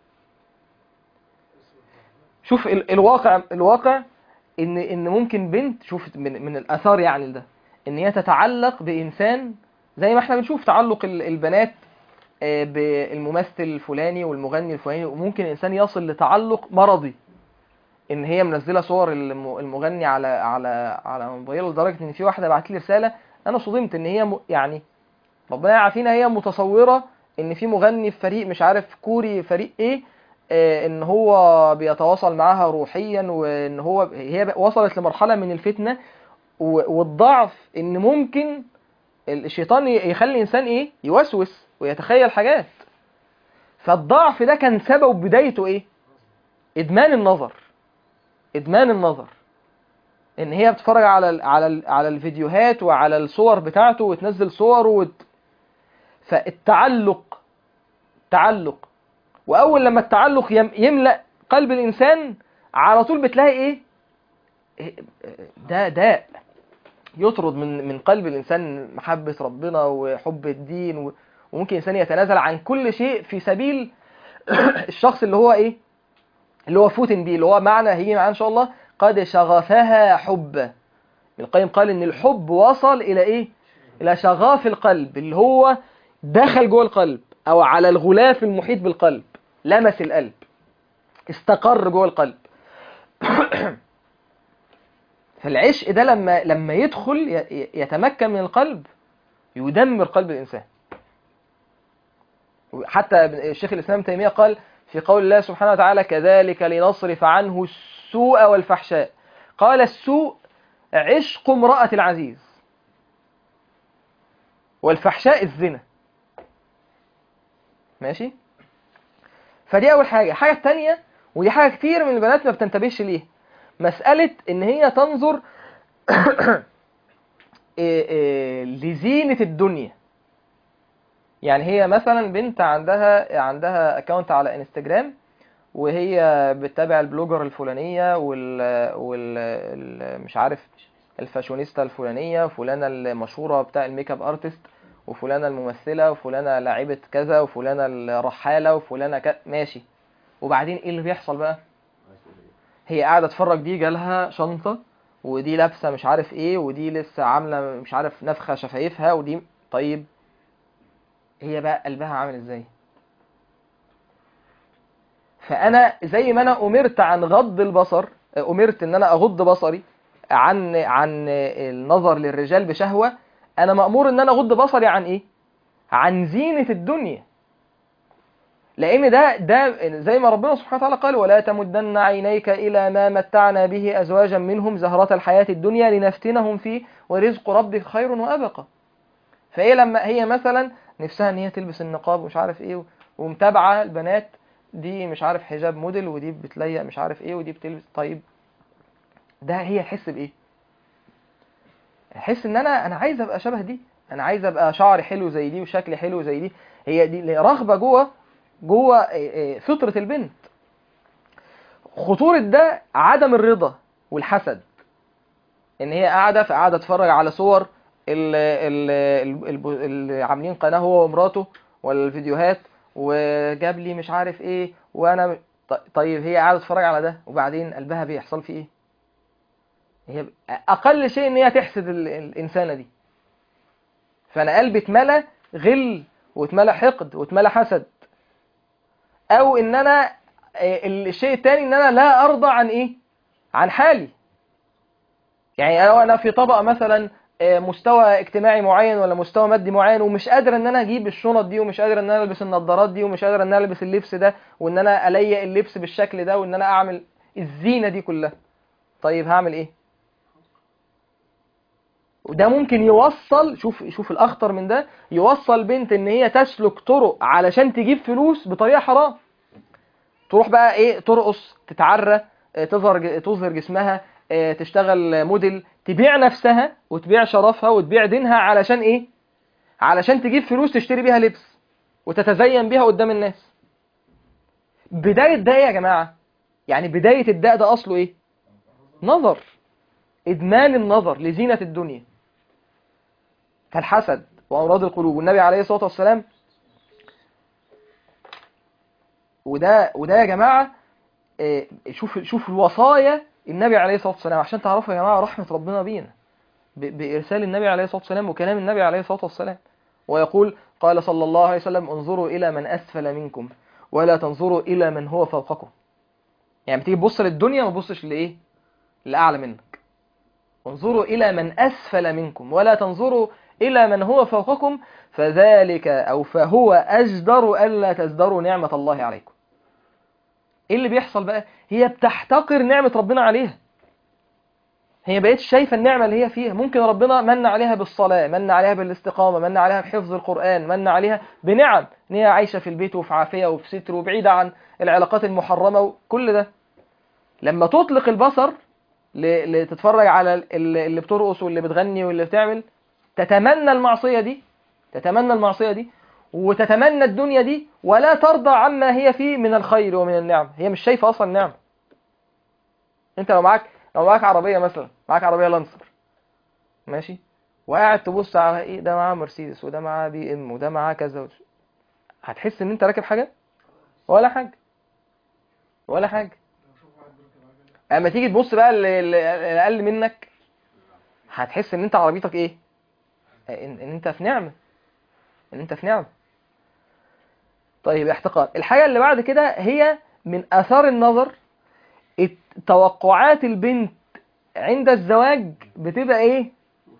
شوف ال... الواقع الواقع ان ان ممكن بنت شوف من من الاثار يعني ده ان هي تتعلق بانسان زي ما احنا بنشوف تعلق البنات بالممثل الفلاني والمغني الفلاني وممكن الانسان يصل لتعلق مرضي ان هي منزله صور المغني على على على موبايله لدرجه ان في واحده بعت لي رساله انا صدمت ان هي يعني ربنا يعافينا هي متصوره ان في مغني في فريق مش عارف كوري فريق ايه ان هو بيتواصل معاها روحيا وان هو هي وصلت لمرحله من الفتنه والضعف ان ممكن الشيطان يخلي الانسان ايه يوسوس ويتخيل حاجات فالضعف ده كان سبب بدايته ايه ادمان النظر ادمان النظر ان هي بتتفرج على ال على ال على الفيديوهات وعلى الصور بتاعته وتنزل صور وت... فالتعلق تعلق واول لما التعلق يملا قلب الانسان على طول بتلاقي ايه ده داء يطرد من من قلب الانسان محبه ربنا وحب الدين و... وممكن الانسان يتنازل عن كل شيء في سبيل الشخص اللي هو ايه اللي هو فوتن بيه اللي هو معنى هيجي معانا ان شاء الله قد شغفها حبا ابن القيم قال ان الحب وصل الى ايه الى شغاف القلب اللي هو دخل جوه القلب او على الغلاف المحيط بالقلب لمس القلب استقر جوه القلب فالعشق ده لما لما يدخل ي- يتمكن من القلب يدمر قلب الانسان حتى الشيخ الاسلام ابن تيميه قال في قول الله سبحانه وتعالى كذلك لنصرف عنه السوء والفحشاء قال السوء عشق امرأة العزيز والفحشاء الزنا ماشي فدي أول حاجة الحاجة التانية ودي حاجة كتير من البنات ما بتنتبهش ليها مسألة إن هي تنظر إيه إيه لزينة الدنيا يعني هي مثلا بنت عندها عندها اكونت على انستجرام وهي بتتابع البلوجر الفلانية وال, وال... ال- مش عارف الفاشونيستا الفلانية وفلانة المشهورة بتاع الميك اب ارتست وفلانة الممثلة وفلانة لاعبة كذا وفلانة الرحالة وفلانة ك... ماشي وبعدين ايه اللي بيحصل بقى هي قاعدة تتفرج دي جالها شنطة ودي لابسة مش عارف ايه ودي لسه عاملة مش عارف نفخة شفايفها ودي طيب هي بقى قلبها عامل ازاي فانا زي ما انا امرت عن غض البصر امرت ان انا اغض بصري عن عن النظر للرجال بشهوة انا مأمور ان انا اغض بصري عن ايه عن زينة الدنيا لان ده ده زي ما ربنا سبحانه وتعالى قال ولا تمدن عينيك الى ما متعنا به ازواجا منهم زهرة الحياة الدنيا لنفتنهم فيه ورزق ربك خير وابقى فهي لما هي مثلا نفسها ان هي تلبس النقاب ومش عارف ايه ومتابعه البنات دي مش عارف حجاب موديل ودي بتليق مش عارف ايه ودي بتلبس طيب ده هي تحس بايه تحس ان انا انا عايز ابقى شبه دي انا عايز ابقى شعري حلو زي دي وشكلي حلو زي دي هي دي رغبه جوه جوه فطره البنت خطوره ده عدم الرضا والحسد ان هي قاعده فقاعده تتفرج على صور اللي عاملين قناه هو ومراته ولا الفيديوهات وجاب لي مش عارف ايه وانا طيب هي قاعده تتفرج على ده وبعدين قلبها بيحصل فيه ايه هي اقل شيء ان هي تحسد الانسانه دي فانا قلبي اتملى غل واتملى حقد واتملى حسد او ان انا الشيء التاني ان انا لا ارضى عن ايه عن حالي يعني لو انا في طبقه مثلا مستوى اجتماعي معين ولا مستوى مادي معين ومش قادر ان انا اجيب الشنط دي ومش قادر ان انا البس النضارات دي ومش قادر ان انا البس اللبس ده وان انا اليق اللبس بالشكل ده وان انا اعمل الزينه دي كلها طيب هعمل ايه وده ممكن يوصل شوف شوف الاخطر من ده يوصل بنت ان هي تسلك طرق علشان تجيب فلوس بطريقه حرام تروح بقى ايه ترقص تتعرى تظهر تظهر جسمها تشتغل موديل تبيع نفسها وتبيع شرفها وتبيع دينها علشان ايه علشان تجيب فلوس تشتري بيها لبس وتتزين بيها قدام الناس بداية ده يا جماعة يعني بداية الداء ده أصله ايه نظر إدمان النظر لزينة الدنيا كالحسد وأمراض القلوب والنبي عليه الصلاة والسلام وده وده يا جماعة شوف شوف الوصايا النبي عليه الصلاة والسلام عشان تعرفوا يا جماعة رحمة ربنا بينا بإرسال النبي عليه الصلاة والسلام وكلام النبي عليه الصلاة والسلام ويقول قال صلى الله عليه وسلم انظروا إلى من أسفل منكم ولا تنظروا إلى من هو فوقكم يعني بتيجي تبص للدنيا ما تبصش لإيه لأعلى منك انظروا إلى من أسفل منكم ولا تنظروا إلى من هو فوقكم فذلك أو فهو أجدر ألا تزدروا نعمة الله عليكم ايه اللي بيحصل بقى هي بتحتقر نعمة ربنا عليها هي بقيتش شايفة النعمة اللي هي فيها ممكن ربنا من عليها بالصلاة من عليها بالاستقامة من عليها بحفظ القرآن من عليها بنعم ان هي عايشة في البيت وفي عافية وفي ستر وبعيدة عن العلاقات المحرمة وكل ده لما تطلق البصر لتتفرج على اللي بترقص واللي بتغني واللي بتعمل تتمنى المعصية دي تتمنى المعصية دي وتتمنى الدنيا دي ولا ترضى عما هي فيه من الخير ومن النعم هي مش شايفه اصلا نعمه انت لو معاك لو معاك عربيه مثلا معاك عربيه لانسر ماشي وقاعد تبص على ايه ده معاه مرسيدس وده معاه بي ام وده معاه كذا وش- هتحس ان انت راكب حاجه ولا حاجه ولا حاجه اما تيجي تبص بقى ل- ل- الاقل منك هتحس ان انت عربيتك ايه ان, إن انت في نعمه ان انت في نعمه طيب احتقار الحاجه اللي بعد كده هي من اثار النظر الت- توقعات البنت عند الزواج بتبقى ايه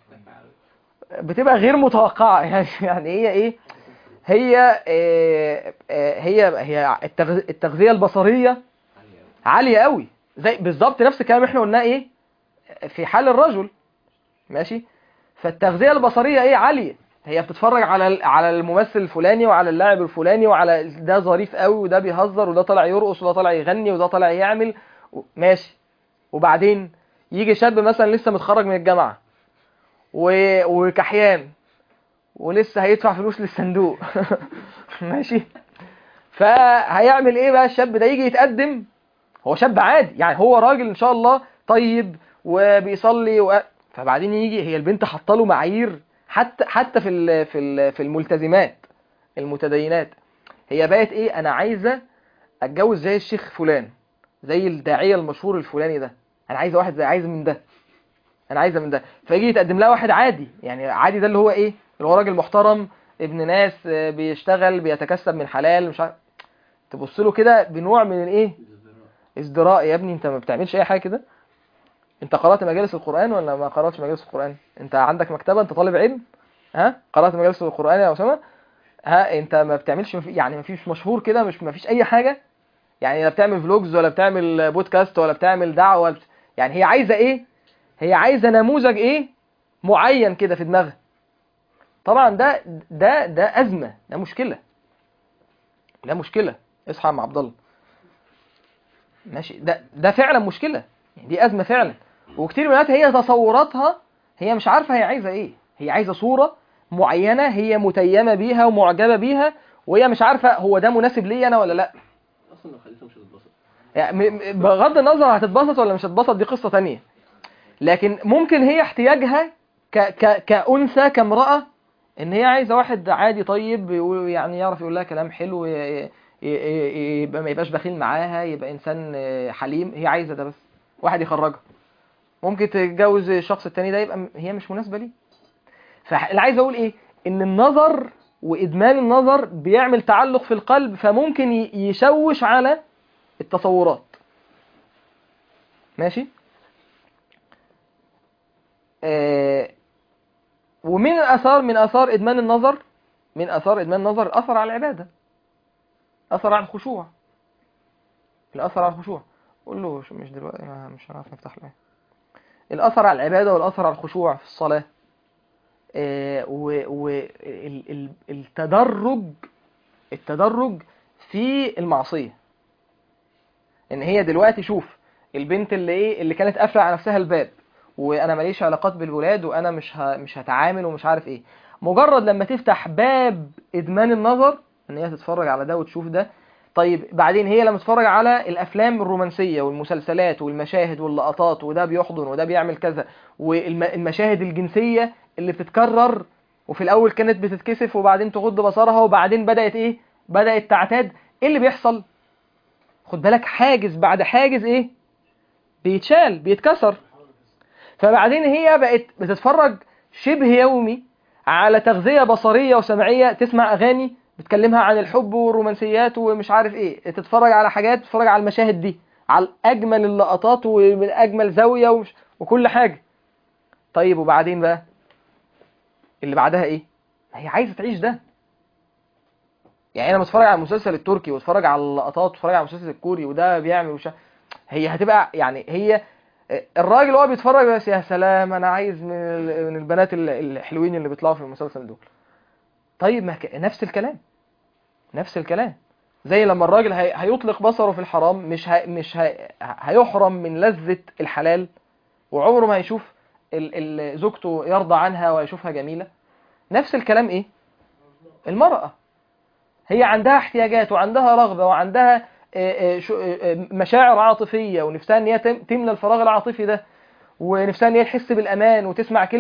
بتبقى غير متوقعه يعني يعني هي ايه هي آه، آه، هي هي التغذ- التغذيه البصريه عاليه قوي زي بالظبط نفس الكلام احنا قلناه ايه في حال الرجل ماشي فالتغذيه البصريه ايه عاليه هي بتتفرج على ال- على الممثل الفلاني وعلى اللاعب الفلاني وعلى ده ظريف قوي وده بيهزر وده طالع يرقص وده طالع يغني وده طالع يعمل و- ماشي وبعدين يجي شاب مثلا لسه متخرج من الجامعه و... وكحيان ولسه هيدفع فلوس للصندوق ماشي فهيعمل ايه بقى الشاب ده يجي يتقدم هو شاب عادي يعني هو راجل ان شاء الله طيب وبيصلي و... فبعدين يجي هي البنت حاطه له معايير حتى حتى في ال... في ال... في الملتزمات المتدينات هي بقت ايه انا عايزه اتجوز زي الشيخ فلان زي الداعيه المشهور الفلاني ده انا عايزه واحد زي عايزه من ده انا عايزه من ده فيجي يتقدم لها واحد عادي يعني عادي ده اللي هو ايه اللي هو راجل محترم ابن ناس آه، بيشتغل بيتكسب من حلال مش عارف تبص له كده بنوع من الايه ازدراء يا ابني انت ما بتعملش اي حاجه كده انت قرات مجالس القران ولا ما قراتش مجالس القران انت عندك مكتبه انت طالب علم ها قرات مجالس القران يا اسامه ها انت ما بتعملش مفي- يعني ما فيش مشهور كده مش ما فيش اي حاجه يعني لا بتعمل فلوجز ولا بتعمل بودكاست ولا بتعمل دعوه ولا بت... يعني هي عايزه ايه هي عايزه نموذج ايه معين كده في دماغها طبعا ده ده ده ازمه ده مشكله ده مشكله اصحى يا عم عبد الله ماشي ده ده فعلا مشكله يعني دي ازمه فعلا وكتير من الوقت هي تصوراتها هي مش عارفه هي عايزه ايه هي عايزه صوره معينه هي متيمه بيها ومعجبه بيها وهي مش عارفه هو ده مناسب ليا انا ولا لا اصلا لو خليتها مش هتتبسط يعني م- م- بغض النظر هتتبسط ولا مش هتتبسط دي قصه تانية لكن ممكن هي احتياجها ك ك كأنثى كامرأة ان هي عايزه واحد عادي طيب يقول- يعني يعرف يقول لها كلام حلو ي- ي- ي- يبقى ما يبقاش بخيل معاها يبقى انسان آه، حليم هي عايزه ده بس واحد يخرجها ممكن تتجوز الشخص التاني ده يبقى م- هي مش مناسبه ليه فاللي عايز اقول ايه ان النظر وادمان النظر بيعمل تعلق في القلب فممكن ي- يشوش على التصورات ماشي آه ومن الاثار من اثار ادمان النظر من اثار ادمان النظر الاثر على العباده اثر على الخشوع الاثر على الخشوع قول له ش- مش دلوقتي ما- مش هنعرف نفتح له الاثر على العباده والاثر على الخشوع في الصلاه والتدرج التدرج في المعصيه ان هي دلوقتي شوف البنت اللي ايه اللي كانت قافله على نفسها الباب وانا ماليش علاقات بالولاد وانا مش ه... مش هتعامل ومش عارف ايه مجرد لما تفتح باب ادمان النظر ان هي تتفرج على ده وتشوف ده طيب بعدين هي لما تتفرج على الافلام الرومانسيه والمسلسلات والمشاهد واللقطات وده بيحضن وده بيعمل كذا والمشاهد الجنسيه اللي بتتكرر وفي الاول كانت بتتكسف وبعدين تغض بصرها وبعدين بدات ايه بدات تعتاد ايه اللي بيحصل خد بالك حاجز بعد حاجز ايه بيتشال بيتكسر فبعدين هي بقت بتتفرج شبه يومي على تغذية بصرية وسمعية تسمع أغاني بتكلمها عن الحب والرومانسيات ومش عارف ايه تتفرج على حاجات تتفرج على المشاهد دي على أجمل اللقطات ومن أجمل زاوية ومش وكل حاجة طيب وبعدين بقى اللي بعدها ايه هي عايزة تعيش ده يعني انا بتفرج على المسلسل التركي واتفرج على اللقطات واتفرج على المسلسل الكوري وده بيعمل وش هي هتبقى يعني هي الراجل هو بيتفرج بس يا سلام انا عايز من ال- من البنات ال- الحلوين اللي بيطلعوا في المسلسل دول طيب ما ك- نفس الكلام نفس الكلام زي لما الراجل هي... هيطلق بصره في الحرام مش ه... مش ه... هيحرم من لذة الحلال وعمره ما هيشوف ال... ال... زوجته يرضى عنها ويشوفها جميلة نفس الكلام ايه المرأة هي عندها احتياجات وعندها رغبة وعندها آه، آه، شو- آه، آه، مشاعر عاطفية ونفسها ان هي تم- تملى الفراغ العاطفي ده ونفسها ان هي تحس بالامان وتسمع كلمة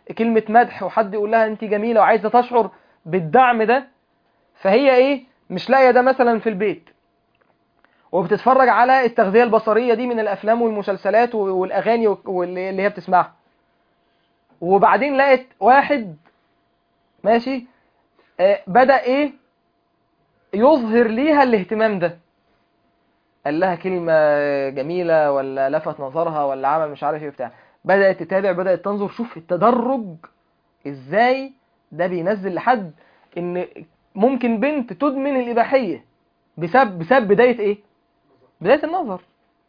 كلمة مدح وحد يقول لها انت جميلة وعايزة تشعر بالدعم ده فهي ايه مش لاقية ده مثلا في البيت وبتتفرج على التغذية البصرية دي من الافلام والمسلسلات والاغاني واللي اللي هي بتسمعها وبعدين لقت واحد ماشي آه، بدأ ايه يظهر ليها الاهتمام ده قال لها كلمة جميلة ولا لفت نظرها ولا عمل مش عارف ايه بتاع بدأت تتابع بدأت تنظر شوف التدرج ازاي ده بينزل لحد ان ممكن بنت تدمن الإباحية بسبب بسبب بداية ايه بداية النظر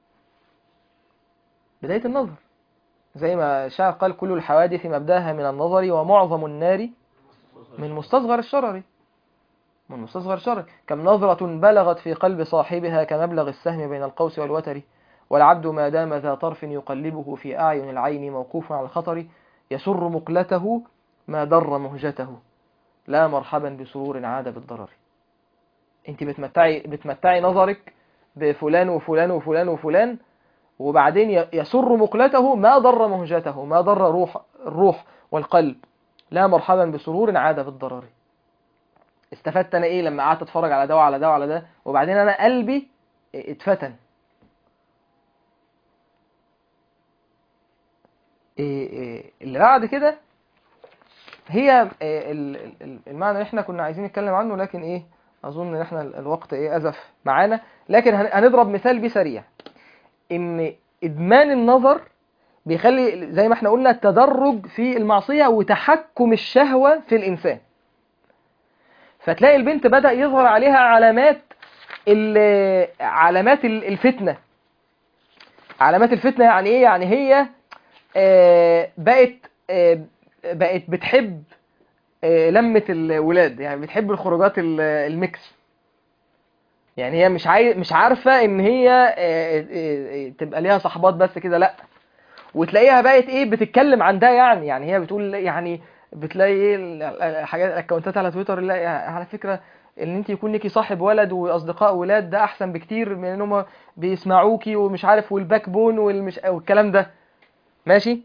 بداية النظر زي ما الشاعر قال كل الحوادث مبداها من النظر ومعظم النار من مستصغر الشرر من مستصغر الشرر كم نظرة بلغت في قلب صاحبها كمبلغ السهم بين القوس والوتر والعبد ما دام ذا طرف يقلبه في أعين العين موقوف على الخطر يسر مقلته ما در مهجته لا مرحبا بسرور عاد بالضرر انت بتمتعي بتمتعي نظرك بفلان وفلان وفلان وفلان وبعدين ي- يسر مقلته ما ضر مهجته ما ضر روح الروح والقلب لا مرحبا بسرور عاد بالضرر استفدت انا ايه لما قعدت اتفرج على ده وعلى ده وعلى ده وبعدين انا قلبي اتفتن إيه إيه اللي بعد كده هي إيه ال- ال- المعنى اللي احنا كنا عايزين نتكلم عنه لكن ايه اظن ان احنا ال- الوقت ايه ازف معانا لكن هن- هنضرب مثال بيه سريع ان ادمان النظر بيخلي زي ما احنا قلنا التدرج في المعصية وتحكم الشهوة في الانسان فتلاقي البنت بدأ يظهر عليها علامات ال- علامات ال- الفتنة علامات الفتنة يعني ايه يعني هي آه، بقت آه، بقت بتحب آه، لمة الولاد يعني بتحب الخروجات ال- الميكس يعني هي مش عاي... مش عارفة ان هي آه، آه، آه، تبقى ليها صحبات بس كده لا وتلاقيها بقت ايه بتتكلم عن ده يعني يعني هي بتقول يعني بتلاقي ايه ال- حاجات الاكونتات على تويتر لا على فكرة ان انت يكون ليكي صاحب ولد واصدقاء ولاد ده احسن بكتير من ان هم بيسمعوكي ومش عارف والباك بون والمش والكلام ده ماشي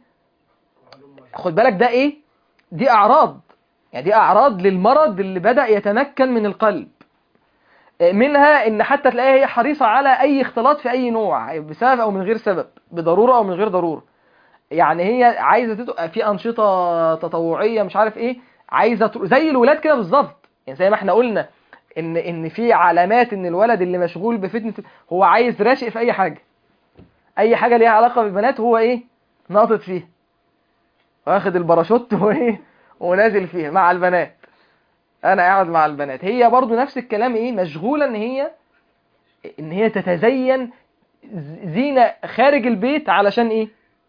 خد بالك ده ايه دي اعراض يعني دي اعراض للمرض اللي بدأ يتمكن من القلب منها ان حتى تلاقيها هي حريصة على اي اختلاط في اي نوع بسبب او من غير سبب بضرورة او من غير ضرورة يعني هي عايزة تبقى في انشطة تطوعية مش عارف ايه عايزة تر- زي الولاد كده بالظبط يعني زي ما احنا قلنا ان ان في علامات ان الولد اللي مشغول بفتنة هو عايز راشق في اي حاجة اي حاجة ليها علاقة بالبنات هو ايه ناطط فيها واخد الباراشوت وايه ونازل فيها مع البنات انا قاعد مع البنات هي برضو نفس الكلام ايه مشغولة ان هي ان هي تتزين ز- زينة خارج البيت علشان ايه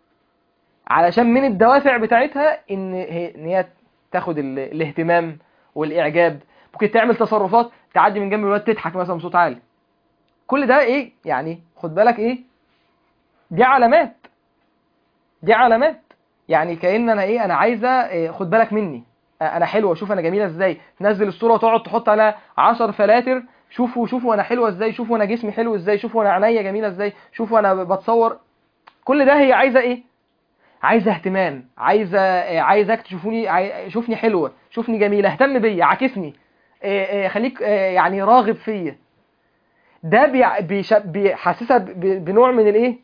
علشان من الدوافع بتاعتها ان هي, إن هي تاخد ال... الاهتمام والاعجاب ممكن تعمل تصرفات تعدي من جنب الواد تضحك مثلا بصوت عالي كل ده ايه يعني خد بالك ايه دي علامات دي علامات يعني كأن انا ايه انا عايزه إيه خد بالك مني آه، انا حلوه شوف انا جميله ازاي تنزل الصوره وتقعد تحط على 10 فلاتر شوفوا شوفوا انا حلوه ازاي شوفوا انا جسمي حلو ازاي شوفوا انا عينيا جميله ازاي شوفوا انا بتصور كل ده هي عايزه ايه عايزه اهتمام عايزه آه، عايزاك تشوفوني عاي... شوفني حلوه شوفني جميله اهتم بيا عاكسني آه، آه، خليك آه، يعني راغب فيا ده بيع- بيش- بيحسسها ب- بنوع من الايه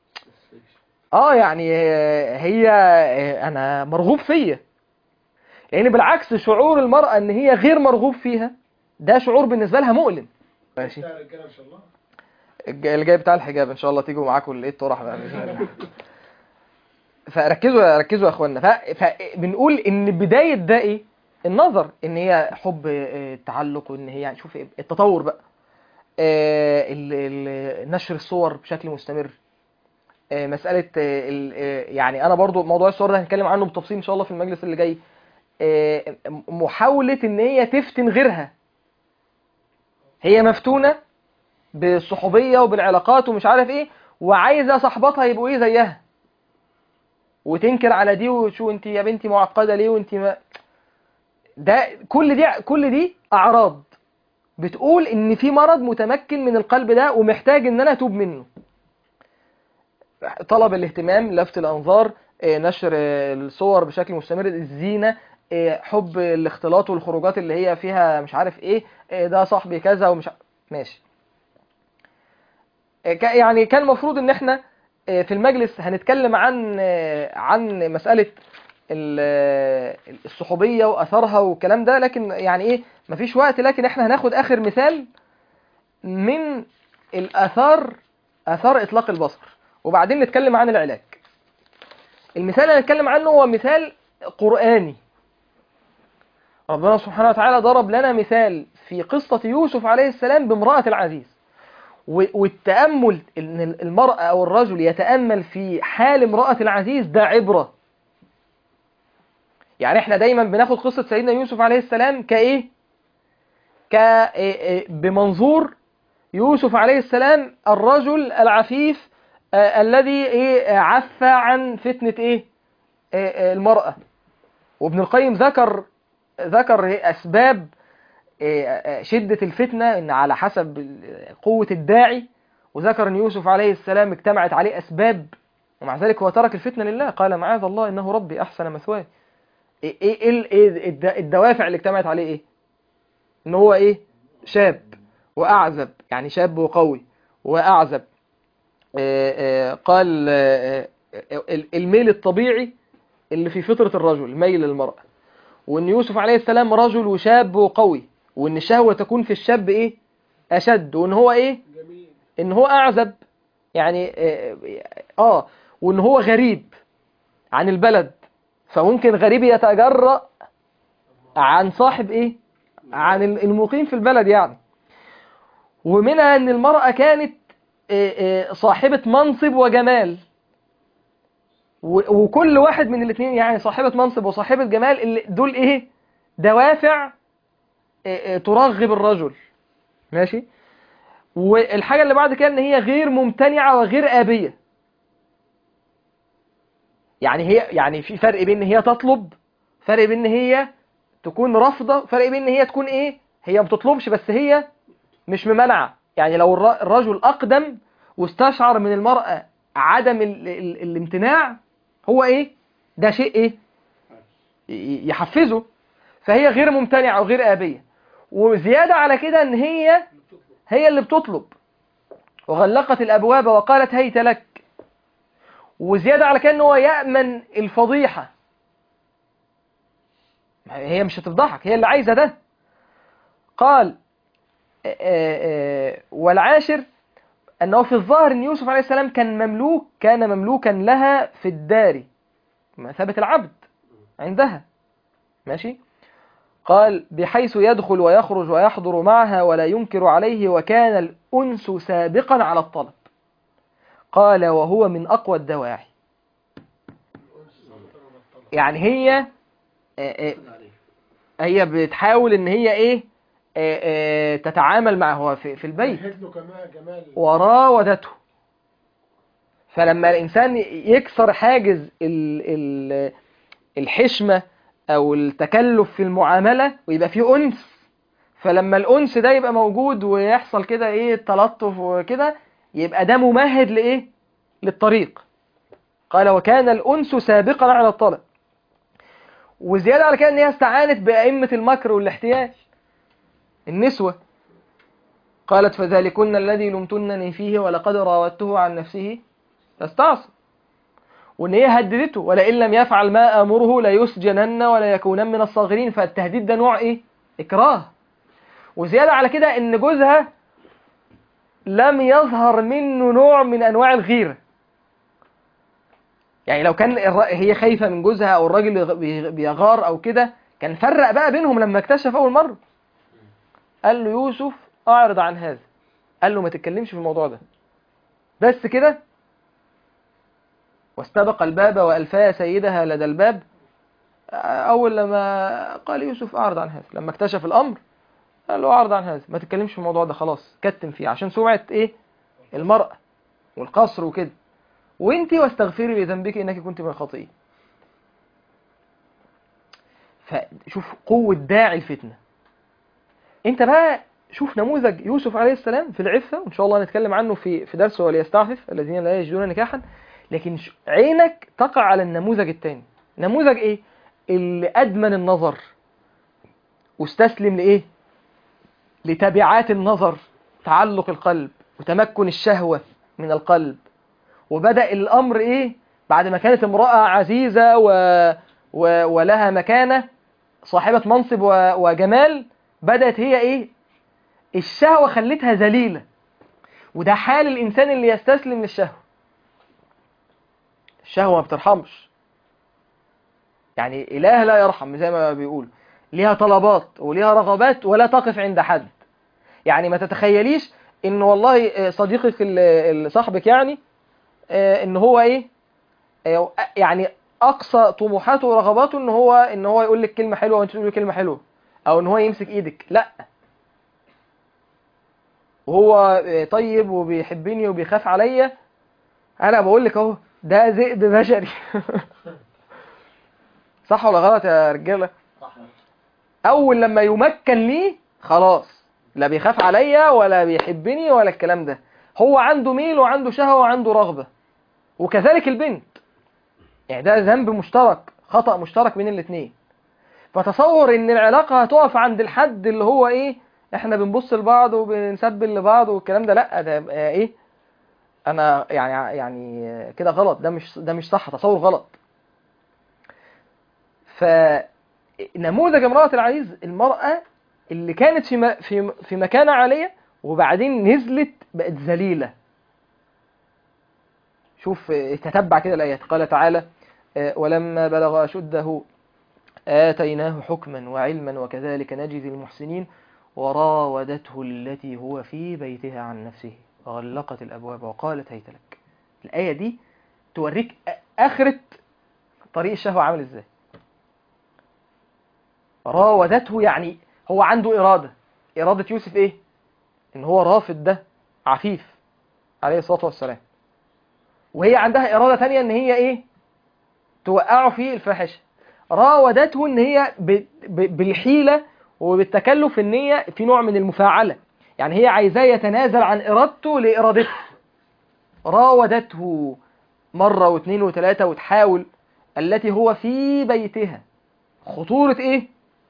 اه يعني آه، هي آه، انا مرغوب فيا يعني بالعكس شعور المرأة ان هي غير مرغوب فيها ده شعور بالنسبة لها مؤلم ماشي بتاع الرجاله ان شاء الله الج- اللي جاي بتاع الحجاب ان شاء الله تيجوا معاكم الايه الطرح بقى بإذن الله. فركزوا ركزوا يا اخوانا ف- فبنقول ان بداية ده ايه النظر ان هي حب آه، التعلق وان هي شوف إيه، التطور بقى آه، ال- ال- نشر الصور بشكل مستمر آه، مسألة آه، ال- آه، يعني أنا برضو موضوع الصور ده هنتكلم عنه بتفصيل إن شاء الله في المجلس اللي جاي آه، محاولة إن هي تفتن غيرها هي مفتونة بالصحوبية وبالعلاقات ومش عارف إيه وعايزة صاحباتها يبقوا إيه زيها وتنكر على دي وشو أنت يا بنتي معقدة ليه وأنت ما ده كل دي كل دي أعراض بتقول إن في مرض متمكن من القلب ده ومحتاج إن أنا أتوب منه طلب الاهتمام لفت الأنظار آه، نشر آه، الصور بشكل مستمر الزينة آه، حب الاختلاط والخروجات اللي هي فيها مش عارف ايه آه، ده صاحبي كذا ومش ع- ماشي آه، كا- يعني كان المفروض ان احنا آه، في المجلس هنتكلم عن آه، عن مسألة ال- آه، الصحوبية وأثرها والكلام ده لكن يعني ايه مفيش وقت لكن احنا هناخد آخر مثال من الآثار آثار إطلاق البصر وبعدين نتكلم عن العلاج المثال اللي هنتكلم عنه هو مثال قرآني ربنا سبحانه وتعالى ضرب لنا مثال في قصة يوسف عليه السلام بامرأة العزيز و- والتأمل إن المرأة أو الرجل يتأمل في حال امرأة العزيز ده عبرة يعني احنا دايما بناخد قصة سيدنا يوسف عليه السلام كإيه؟ ك إيه- إيه بمنظور يوسف عليه السلام الرجل العفيف آه الذي إيه آه، عفى عن فتنة إيه؟ آه آه المرأة وابن القيم ذكر ذكر إيه أسباب آه، آه، شدة الفتنة إن على حسب ال- قوة الداعي وذكر أن يوسف عليه السلام اجتمعت عليه أسباب ومع ذلك هو ترك الفتنة لله قال معاذ الله إنه ربي أحسن مثواي إيه إيه إيه ال- إيه الد- الدوافع اللي اجتمعت عليه إيه؟ إن هو إيه؟ شاب وأعزب يعني شاب وقوي وأعزب آه، آه، قال آه، آه، ال- الميل الطبيعي اللي في فطرة الرجل ميل للمرأة وان يوسف عليه السلام رجل وشاب وقوي وان الشهوة تكون في الشاب ايه اشد وان هو ايه جميل ان هو اعزب يعني اه, آه وان هو غريب عن البلد فممكن غريب يتجرأ عن صاحب ايه عن المقيم في البلد يعني ومنها ان المرأة كانت آه، آه، صاحبة منصب وجمال و- وكل واحد من الاثنين يعني صاحبة منصب وصاحبة جمال اللي دول ايه دوافع آه، آه، ترغب الرجل ماشي والحاجة اللي بعد كده ان هي غير ممتنعة وغير آبية يعني هي يعني في فرق بين ان هي تطلب فرق بين ان هي تكون رافضة فرق بين ان هي تكون ايه هي ما بتطلبش بس هي مش ممانعة يعني لو الر- الرجل أقدم واستشعر من المرأة عدم ال ال الامتناع هو ايه ده شيء ايه ي- يحفزه فهي غير ممتنعة وغير آبية وزيادة على كده ان هي هي اللي بتطلب وغلقت الأبواب وقالت هيت لك وزيادة على كده ان هو يأمن الفضيحة هي مش هتفضحك هي اللي عايزة ده قال آه، آه، والعاشر أنه في الظاهر أن يوسف عليه السلام كان مملوك كان مملوكا لها في الدار مثابة العبد عندها ماشي قال بحيث يدخل ويخرج ويحضر معها ولا ينكر عليه وكان الأنس سابقا على الطلب قال وهو من أقوى الدواعي يعني هي آه، آه، خد عليه هي بتحاول ان هي ايه آه، آه، تتعامل معه هو في, في البيت مهد له كمان جمال وراودته فلما الإنسان يكسر حاجز ال ال الحشمة أو التكلف في المعاملة ويبقى فيه أنس فلما الأنس ده يبقى موجود ويحصل كده إيه تلطف وكده يبقى ده ممهد لإيه للطريق قال وكان الأنس سابقا على الطلب وزيادة على كده إن هي استعانت بأئمة المكر والاحتيال النسوة قالت فذلكن الذي لمتنني فيه ولقد راودته عن نفسه فاستعصم وان هي هددته ولئن لم يفعل ما امره ليسجنن ولا يكونن من الصاغرين فالتهديد ده نوع ايه اكراه وزياده على كده ان جوزها لم يظهر منه نوع من انواع الغيره يعني لو كان الر- هي خايفه من جوزها او الراجل يغ- بيغ- بيغار او كده كان فرق بقى بينهم لما اكتشف اول مره قال له يوسف اعرض عن هذا قال له ما تتكلمش في الموضوع ده بس كده واستبق الباب وألفاء سيدها لدى الباب أول لما قال يوسف أعرض عن هذا لما اكتشف الأمر قال له أعرض عن هذا ما تتكلمش في الموضوع ده خلاص كتم فيه عشان سمعة إيه المرأة والقصر وكده وانتي واستغفري لذنبك إنك كنت من الخاطئين فشوف قوة داعي الفتنة انت بقى شوف نموذج يوسف عليه السلام في العفة وإن شاء الله نتكلم عنه في في درس وليستعفف الذين لا يجدون نكاحا لكن ش- عينك تقع على النموذج التاني نموذج ايه اللي ادمن النظر واستسلم لايه لتبعات النظر تعلق القلب وتمكن الشهوة من القلب وبدأ الأمر إيه بعد ما كانت امرأة عزيزة و... و... ولها مكانة صاحبة منصب و... وجمال بدأت هي إيه الشهوة خلتها ذليلة وده حال الإنسان اللي يستسلم للشهوة الشهوة ما بترحمش يعني إله لا يرحم زي ما بيقول ليها طلبات وليها رغبات ولا تقف عند حد يعني ما تتخيليش ان والله آه، صديقك ال- ال- صاحبك يعني آه، ان هو ايه آه، يعني اقصى طموحاته ورغباته ان هو ان هو يقول لك كلمه حلوه وانت تقول له كلمه حلوه او ان هو يمسك ايدك لا وهو آه، طيب وبيحبني وبيخاف عليا انا بقول لك اهو ده ذئب بشري صح ولا غلط يا رجاله صح اول لما يمكن ليه خلاص لا بيخاف عليا ولا بيحبني ولا الكلام ده هو عنده ميل وعنده شهوة وعنده رغبة وكذلك البنت يعني ده ذنب مشترك خطأ مشترك بين الاثنين فتصور ان العلاقة هتقف عند الحد اللي هو ايه احنا بنبص لبعض وبنسبل لبعض والكلام ده لا ده يبقى ايه انا يعني يعني كده غلط ده مش ده مش صح تصور غلط فنموذج امرأة العزيز المرأة اللي كانت في م- في في مكانة عالية وبعدين نزلت بقت ذليلة شوف آه، تتبع كده الآيات قال تعالى آه، ولما بلغ أشده آتيناه حكما وعلما وكذلك نجزي المحسنين وراودته التي هو في بيتها عن نفسه وغلقت الأبواب وقالت هيت لك الآية دي توريك آ- آخرة طريق الشهوة عامل إزاي راودته يعني هو عنده إرادة إرادة يوسف إيه؟ إن هو رافض ده عفيف عليه الصلاة والسلام وهي عندها إرادة تانية إن هي إيه؟ توقعه في الفاحشة راودته إن هي ب... ب... بالحيلة وبالتكلف إن هي في نوع من المفاعلة يعني هي عايزاه يتنازل عن إرادته لإرادته راودته مرة واثنين وثلاثة وتحاول التي هو في بيتها خطورة إيه؟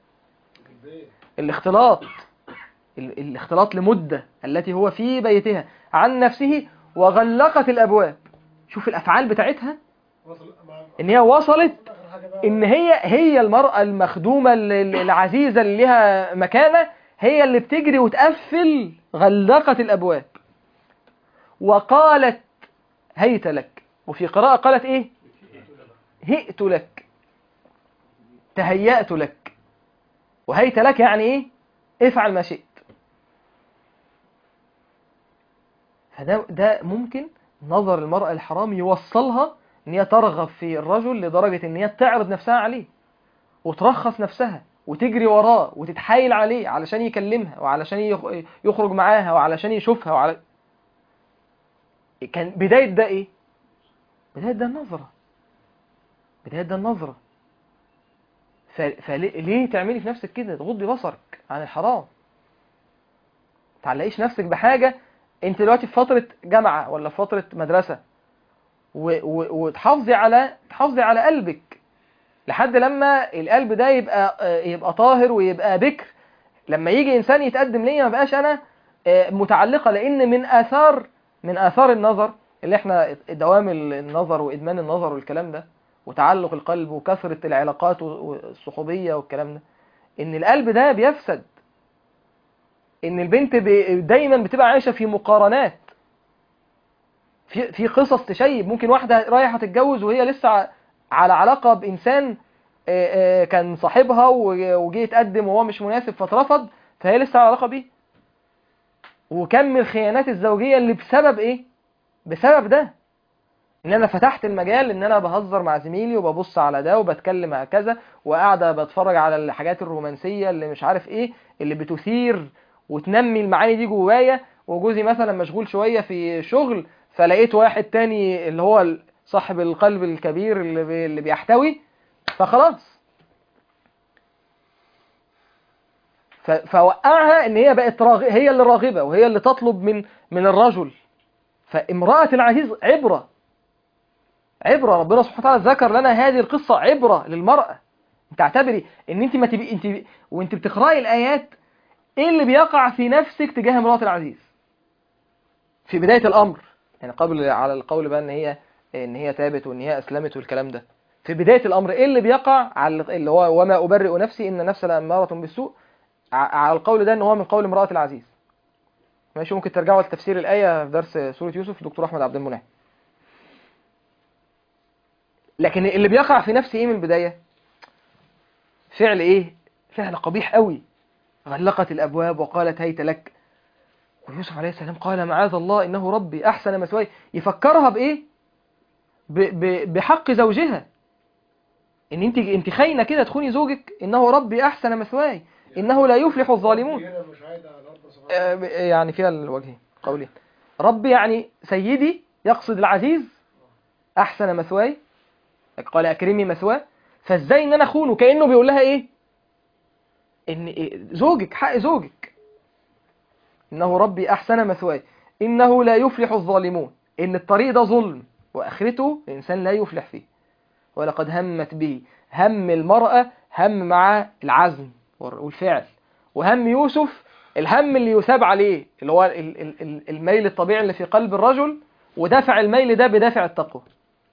الاختلاط ال- الاختلاط لمدة التي هو في بيتها عن نفسه وغلقت الأبواب شوف الأفعال بتاعتها إن هي وصلت إن هي هي المرأة المخدومة ال- ال- العزيزة اللي لها مكانة هي اللي بتجري وتقفل غلقت الأبواب وقالت هيت لك وفي قراءة قالت إيه هئت لك تهيأت لك وهيت لك يعني ايه افعل ما شئت فده ده ممكن نظر المرأة الحرام يوصلها ان هي ترغب في الرجل لدرجة ان هي تعرض نفسها عليه وترخص نفسها وتجري وراه وتتحايل عليه علشان يكلمها وعلشان يخ- يخرج معاها وعلشان يشوفها وعلى كان بداية ده ايه بداية ده النظرة بداية ده النظرة ف- فليه تعملي في نفسك كده تغضي بصرك عن الحرام تعلقيش نفسك بحاجة انت دلوقتي في فترة جامعة ولا في فترة مدرسة و... و... وتحافظي على تحافظي على قلبك لحد لما القلب ده يبقى آه، يبقى طاهر ويبقى بكر لما يجي انسان يتقدم ليا ما بقاش انا آه، متعلقة لان من اثار من اثار النظر اللي احنا دوام النظر وادمان النظر والكلام ده وتعلق القلب وكثرة العلاقات والصحوبية والكلام ده ان القلب ده بيفسد ان البنت ب- دايما بتبقى عايشة في مقارنات في في قصص تشيب ممكن واحدة رايحة تتجوز وهي لسه ع- على علاقة بإنسان آه، آه، كان صاحبها و- وجه يتقدم وهو مش مناسب فاترفض فهي لسه على علاقة بيه وكم الخيانات الزوجية اللي بسبب ايه بسبب ده ان انا فتحت المجال ان انا بهزر مع زميلي وببص على ده وبتكلم مع كذا وقاعده بتفرج على الحاجات الرومانسيه اللي مش عارف ايه اللي بتثير وتنمي المعاني دي جوايا وجوزي مثلا مشغول شويه في شغل فلقيت واحد تاني اللي هو ال- صاحب القلب الكبير اللي, بي اللي بيحتوي فخلاص ف- فوقعها ان هي بقت راغ... هي اللي راغبه وهي اللي تطلب من من الرجل فامراه العزيز عبره عبرة ربنا سبحانه وتعالى ذكر لنا هذه القصة عبرة للمرأة انت اعتبري ان انت ما تبي انت وانت بتقرأي الآيات ايه اللي بيقع في نفسك تجاه امرأة العزيز في بداية الأمر يعني قبل على القول بقى ان هي ان هي تابت وان هي اسلمت والكلام ده في بداية الأمر ايه اللي بيقع على اللي هو وما أبرئ نفسي ان نفس لأمارة بالسوء ع- على القول ده ان هو من قول امرأة العزيز ماشي ممكن ترجعوا لتفسير الآية في درس سورة يوسف دكتور أحمد عبد المنعم لكن اللي بيقع في نفسي ايه من البداية فعل ايه فعل قبيح قوي غلقت الابواب وقالت هيت لك ويوسف عليه السلام قال معاذ الله انه ربي احسن مثواي يفكرها بايه ب ب بحق زوجها ان انت انت خاينه كده تخوني زوجك انه ربي احسن مثواي انه لا يفلح الظالمون هنا مش عايدة على رب سبحانه آه، يعني فيها الوجهين قولين ربي يعني سيدي يقصد العزيز احسن مثواي قال اكرمي مثواه فازاي ان انا اخونه كانه بيقول لها ايه ان إيه؟ زوجك حق زوجك انه ربي احسن مثواي انه لا يفلح الظالمون ان الطريق ده ظلم واخرته الانسان لا يفلح فيه ولقد همت به هم المرأة هم مع العزم والفعل وهم يوسف الهم اللي يثاب عليه اللي هو ال- ال- ال- الميل الطبيعي اللي في قلب الرجل ودفع الميل ده بدافع التقوى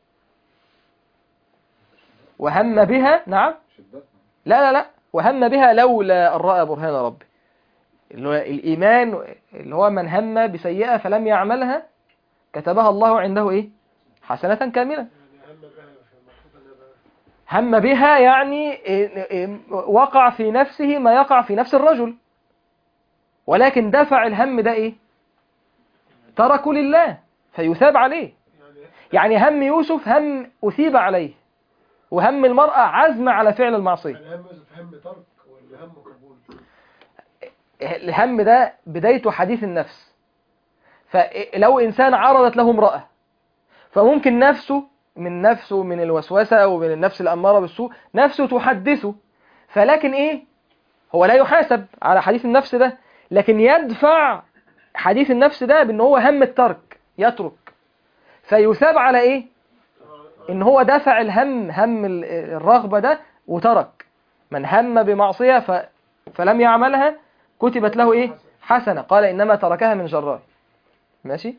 وهم بها نعم لا لا لا وهم بها لولا أن رأى برهان ربي اللي هو الإيمان اللي هو من هم بسيئة فلم يعملها كتبها الله عنده إيه حسنة كاملة يعني هم بها في المفروض ان يبقى هم بها يعني إيه- إيه- وقع في نفسه ما يقع في نفس الرجل ولكن دفع الهم ده ايه تركه لله فيثاب عليه يعني يعني هم يوسف هم أثيب عليه وهم المرأة عزم على فعل المعصية الهم هم ترك ولا هم قبول الهم ده بدايته حديث النفس فلو إنسان عرضت له امرأة فممكن نفسه من نفسه من الوسوسة أو من النفس الأمارة بالسوء نفسه تحدثه فلكن إيه هو لا يحاسب على حديث النفس ده لكن يدفع حديث النفس ده بأن هو هم الترك يترك فيثاب على إيه إن هو دفع الهم هم ال- الرغبة ده وترك من هم بمعصية ف... فلم يعملها كتبت له إيه حسنة قال إنما تركها من جراء ماشي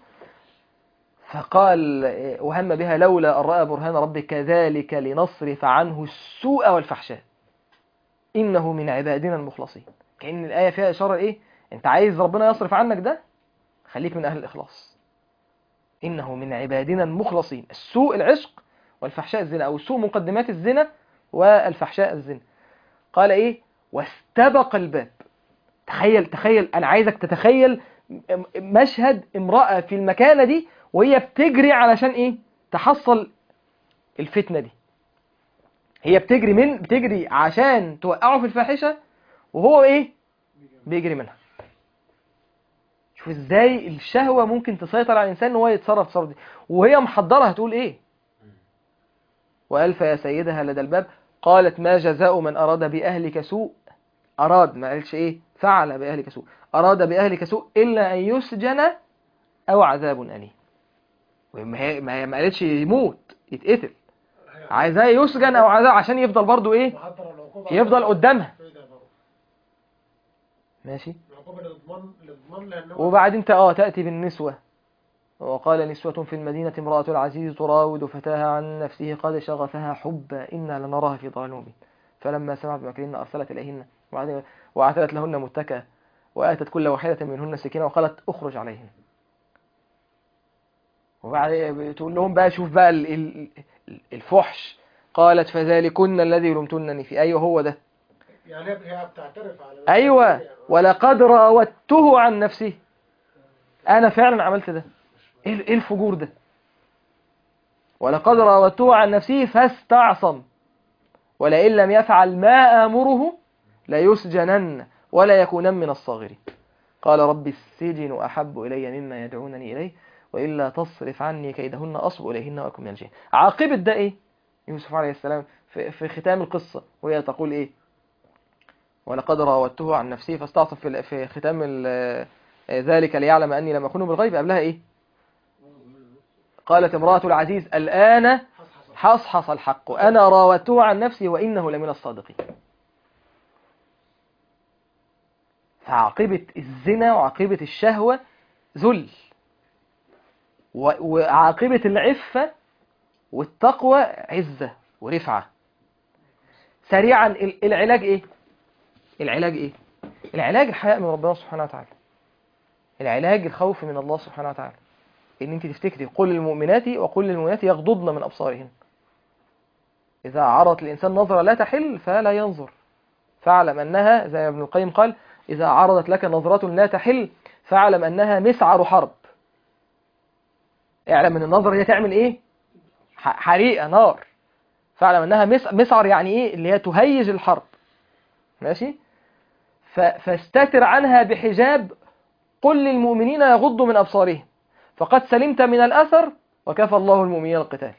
فقال إيه، وهم بها لولا أن رأى برهان ربك كذلك لنصرف عنه السوء والفحشاء إنه من عبادنا المخلصين كأن الآية فيها إشارة إيه أنت عايز ربنا يصرف عنك ده خليك من أهل الإخلاص إنه من عبادنا المخلصين السوء العشق والفحشاء الزنا أو السوء مقدمات الزنا والفحشاء الزنا قال إيه واستبق الباب تخيل تخيل أنا عايزك تتخيل م- مشهد امرأة في المكانة دي وهي بتجري علشان إيه تحصل الفتنة دي هي بتجري من بتجري عشان توقعه في الفاحشة وهو إيه بيجري منها شوف ازاي الشهوة ممكن تسيطر على الإنسان ان هو يتصرف تصرف دي وهي محضرة هتقول ايه وألف يا سيدها لدى الباب قالت ما جزاء من أراد بأهلك سوء أراد ما قالش ايه فعل بأهلك سوء أراد بأهلك سوء إلا أن يسجن أو عذاب أليم ما هي ما هي ما قالتش يموت يتقتل عايزاه يسجن أو عذاب عشان يفضل برضو ايه محضر العقوبة يفضل قدامها فايدة برضه. ماشي العقوبة اللي تضمن اللي تضمن لها ان هو وبعدين ت- اه تأتي بالنسوة وقال نسوة في المدينة امرأة العزيز تراود فتاها عن نفسه قد شغفها حبا إنا لنراها في ضلال مبين فلما سمعت بمكرهن أرسلت إليهن وبعدين- وأعتدت لهن متكأ وآتت كل واحدة منهن سكينة وقالت اخرج عليهن وبعد تقول لهم بقى شوف بقى ال- ال- ال- الفحش قالت فذلكن الذي لمتنني فيه أيوه هو ده يعني هي بتعترف على أيوة ولقد راودته عن نفسه أنا فعلا عملت ده إيه إيه الفجور ده ولقد راودته عن نفسه فاستعصم ولئن لم يفعل ما آمره ليسجنن ولا يكونن من الصاغرين قال رب السجن أحب إلي مما يدعونني إليه وإلا تصرف عني كيدهن أصب إليهن وأكن من الجهل عاقبة ده إيه يوسف عليه السلام في, في ختام القصة وهي تقول إيه ولقد راودته عن نفسه فاستعصم في ال- في ختام ال- ذلك ليعلم أني لم أخونه بالغيب قبلها إيه قالت امرأة العزيز الآن حصحص الحق أنا راودته عن نفسي وإنه لمن الصادقين فعاقبة الزنا وعاقبة الشهوة ذل و- وعاقبة العفة والتقوى عزة ورفعة سريعا ال- العلاج ايه العلاج ايه العلاج الحياء من ربنا سبحانه وتعالى العلاج الخوف من الله سبحانه وتعالى ان انت تفتكري قل للمؤمنات وقل للمؤمنات يغضضن من ابصارهن اذا عرضت الانسان نظره لا تحل فلا ينظر فاعلم انها زي ما ابن القيم قال اذا عرضت لك نظره لا تحل فاعلم انها مسعر حرب اعلم ان النظره دي تعمل ايه ح- حريقه نار فاعلم انها مس- مسعر يعني ايه اللي هي تهيج الحرب ماشي ف- فاستتر عنها بحجاب قل للمؤمنين يغضوا من أبصارهم فقد سلمت من الأثر وكفى الله المؤمنين القتال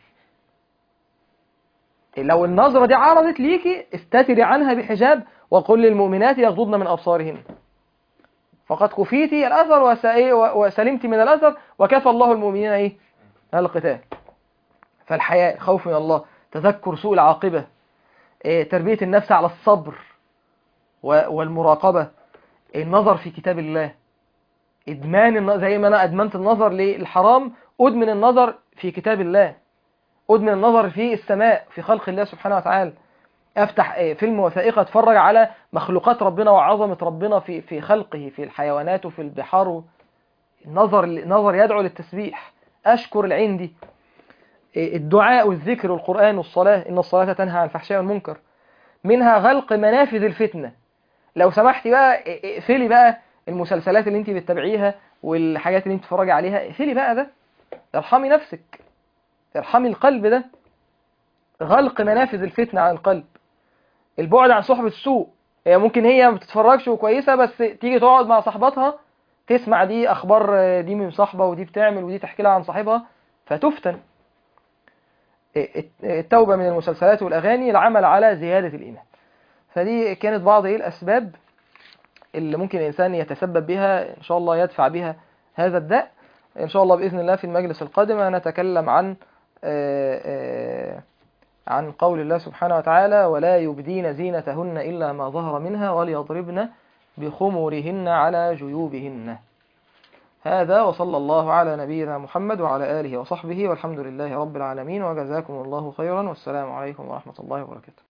لو النظرة دي عرضت ليكي استتري عنها بحجاب وقل للمؤمنات يغضضن من أبصارهن فقد كفيتي الأثر وس- إيه و- وسلمت من الأثر وكفى الله المؤمنين إيه القتال فالحياء خوف من الله تذكر سوء العاقبة إيه، تربية النفس على الصبر و- والمراقبة النظر في كتاب الله إدمان الن- زي ما أنا أدمنت النظر للحرام أدمن النظر في كتاب الله أدمن النظر في السماء في خلق الله سبحانه وتعالى أفتح آه، فيلم وثائقي أتفرج على مخلوقات ربنا وعظمة ربنا في في خلقه في الحيوانات وفي البحار النظر النظر يدعو للتسبيح أشكر العين دي آه، الدعاء والذكر والقرآن والصلاة إن الصلاة تنهى عن الفحشاء والمنكر منها غلق منافذ الفتنة لو سمحتي بقى اقفلي بقى المسلسلات اللي انت بتتابعيها والحاجات اللي انت بتتفرجي عليها اقفلي بقى ده ارحمي نفسك ارحمي القلب ده غلق منافذ الفتنة عن القلب البعد عن صحبة السوء هي ممكن هي ما بتتفرجش وكويسة بس تيجي تقعد مع صاحباتها تسمع دي اخبار دي من صاحبة ودي بتعمل ودي تحكي لها عن صاحبها فتفتن التوبة من المسلسلات والأغاني العمل على زيادة الإيمان فدي كانت بعض إيه الأسباب اللي ممكن الإنسان يتسبب بها إن شاء الله يدفع بها هذا الداء إن شاء الله بإذن الله في المجلس القادم نتكلم عن آه، آه، عن قول الله سبحانه وتعالى ولا يبدين زينتهن إلا ما ظهر منها وليضربن بخمورهن على جيوبهن هذا وصلى الله على نبينا محمد وعلى آله وصحبه والحمد لله رب العالمين وجزاكم الله خيرا والسلام عليكم ورحمة الله وبركاته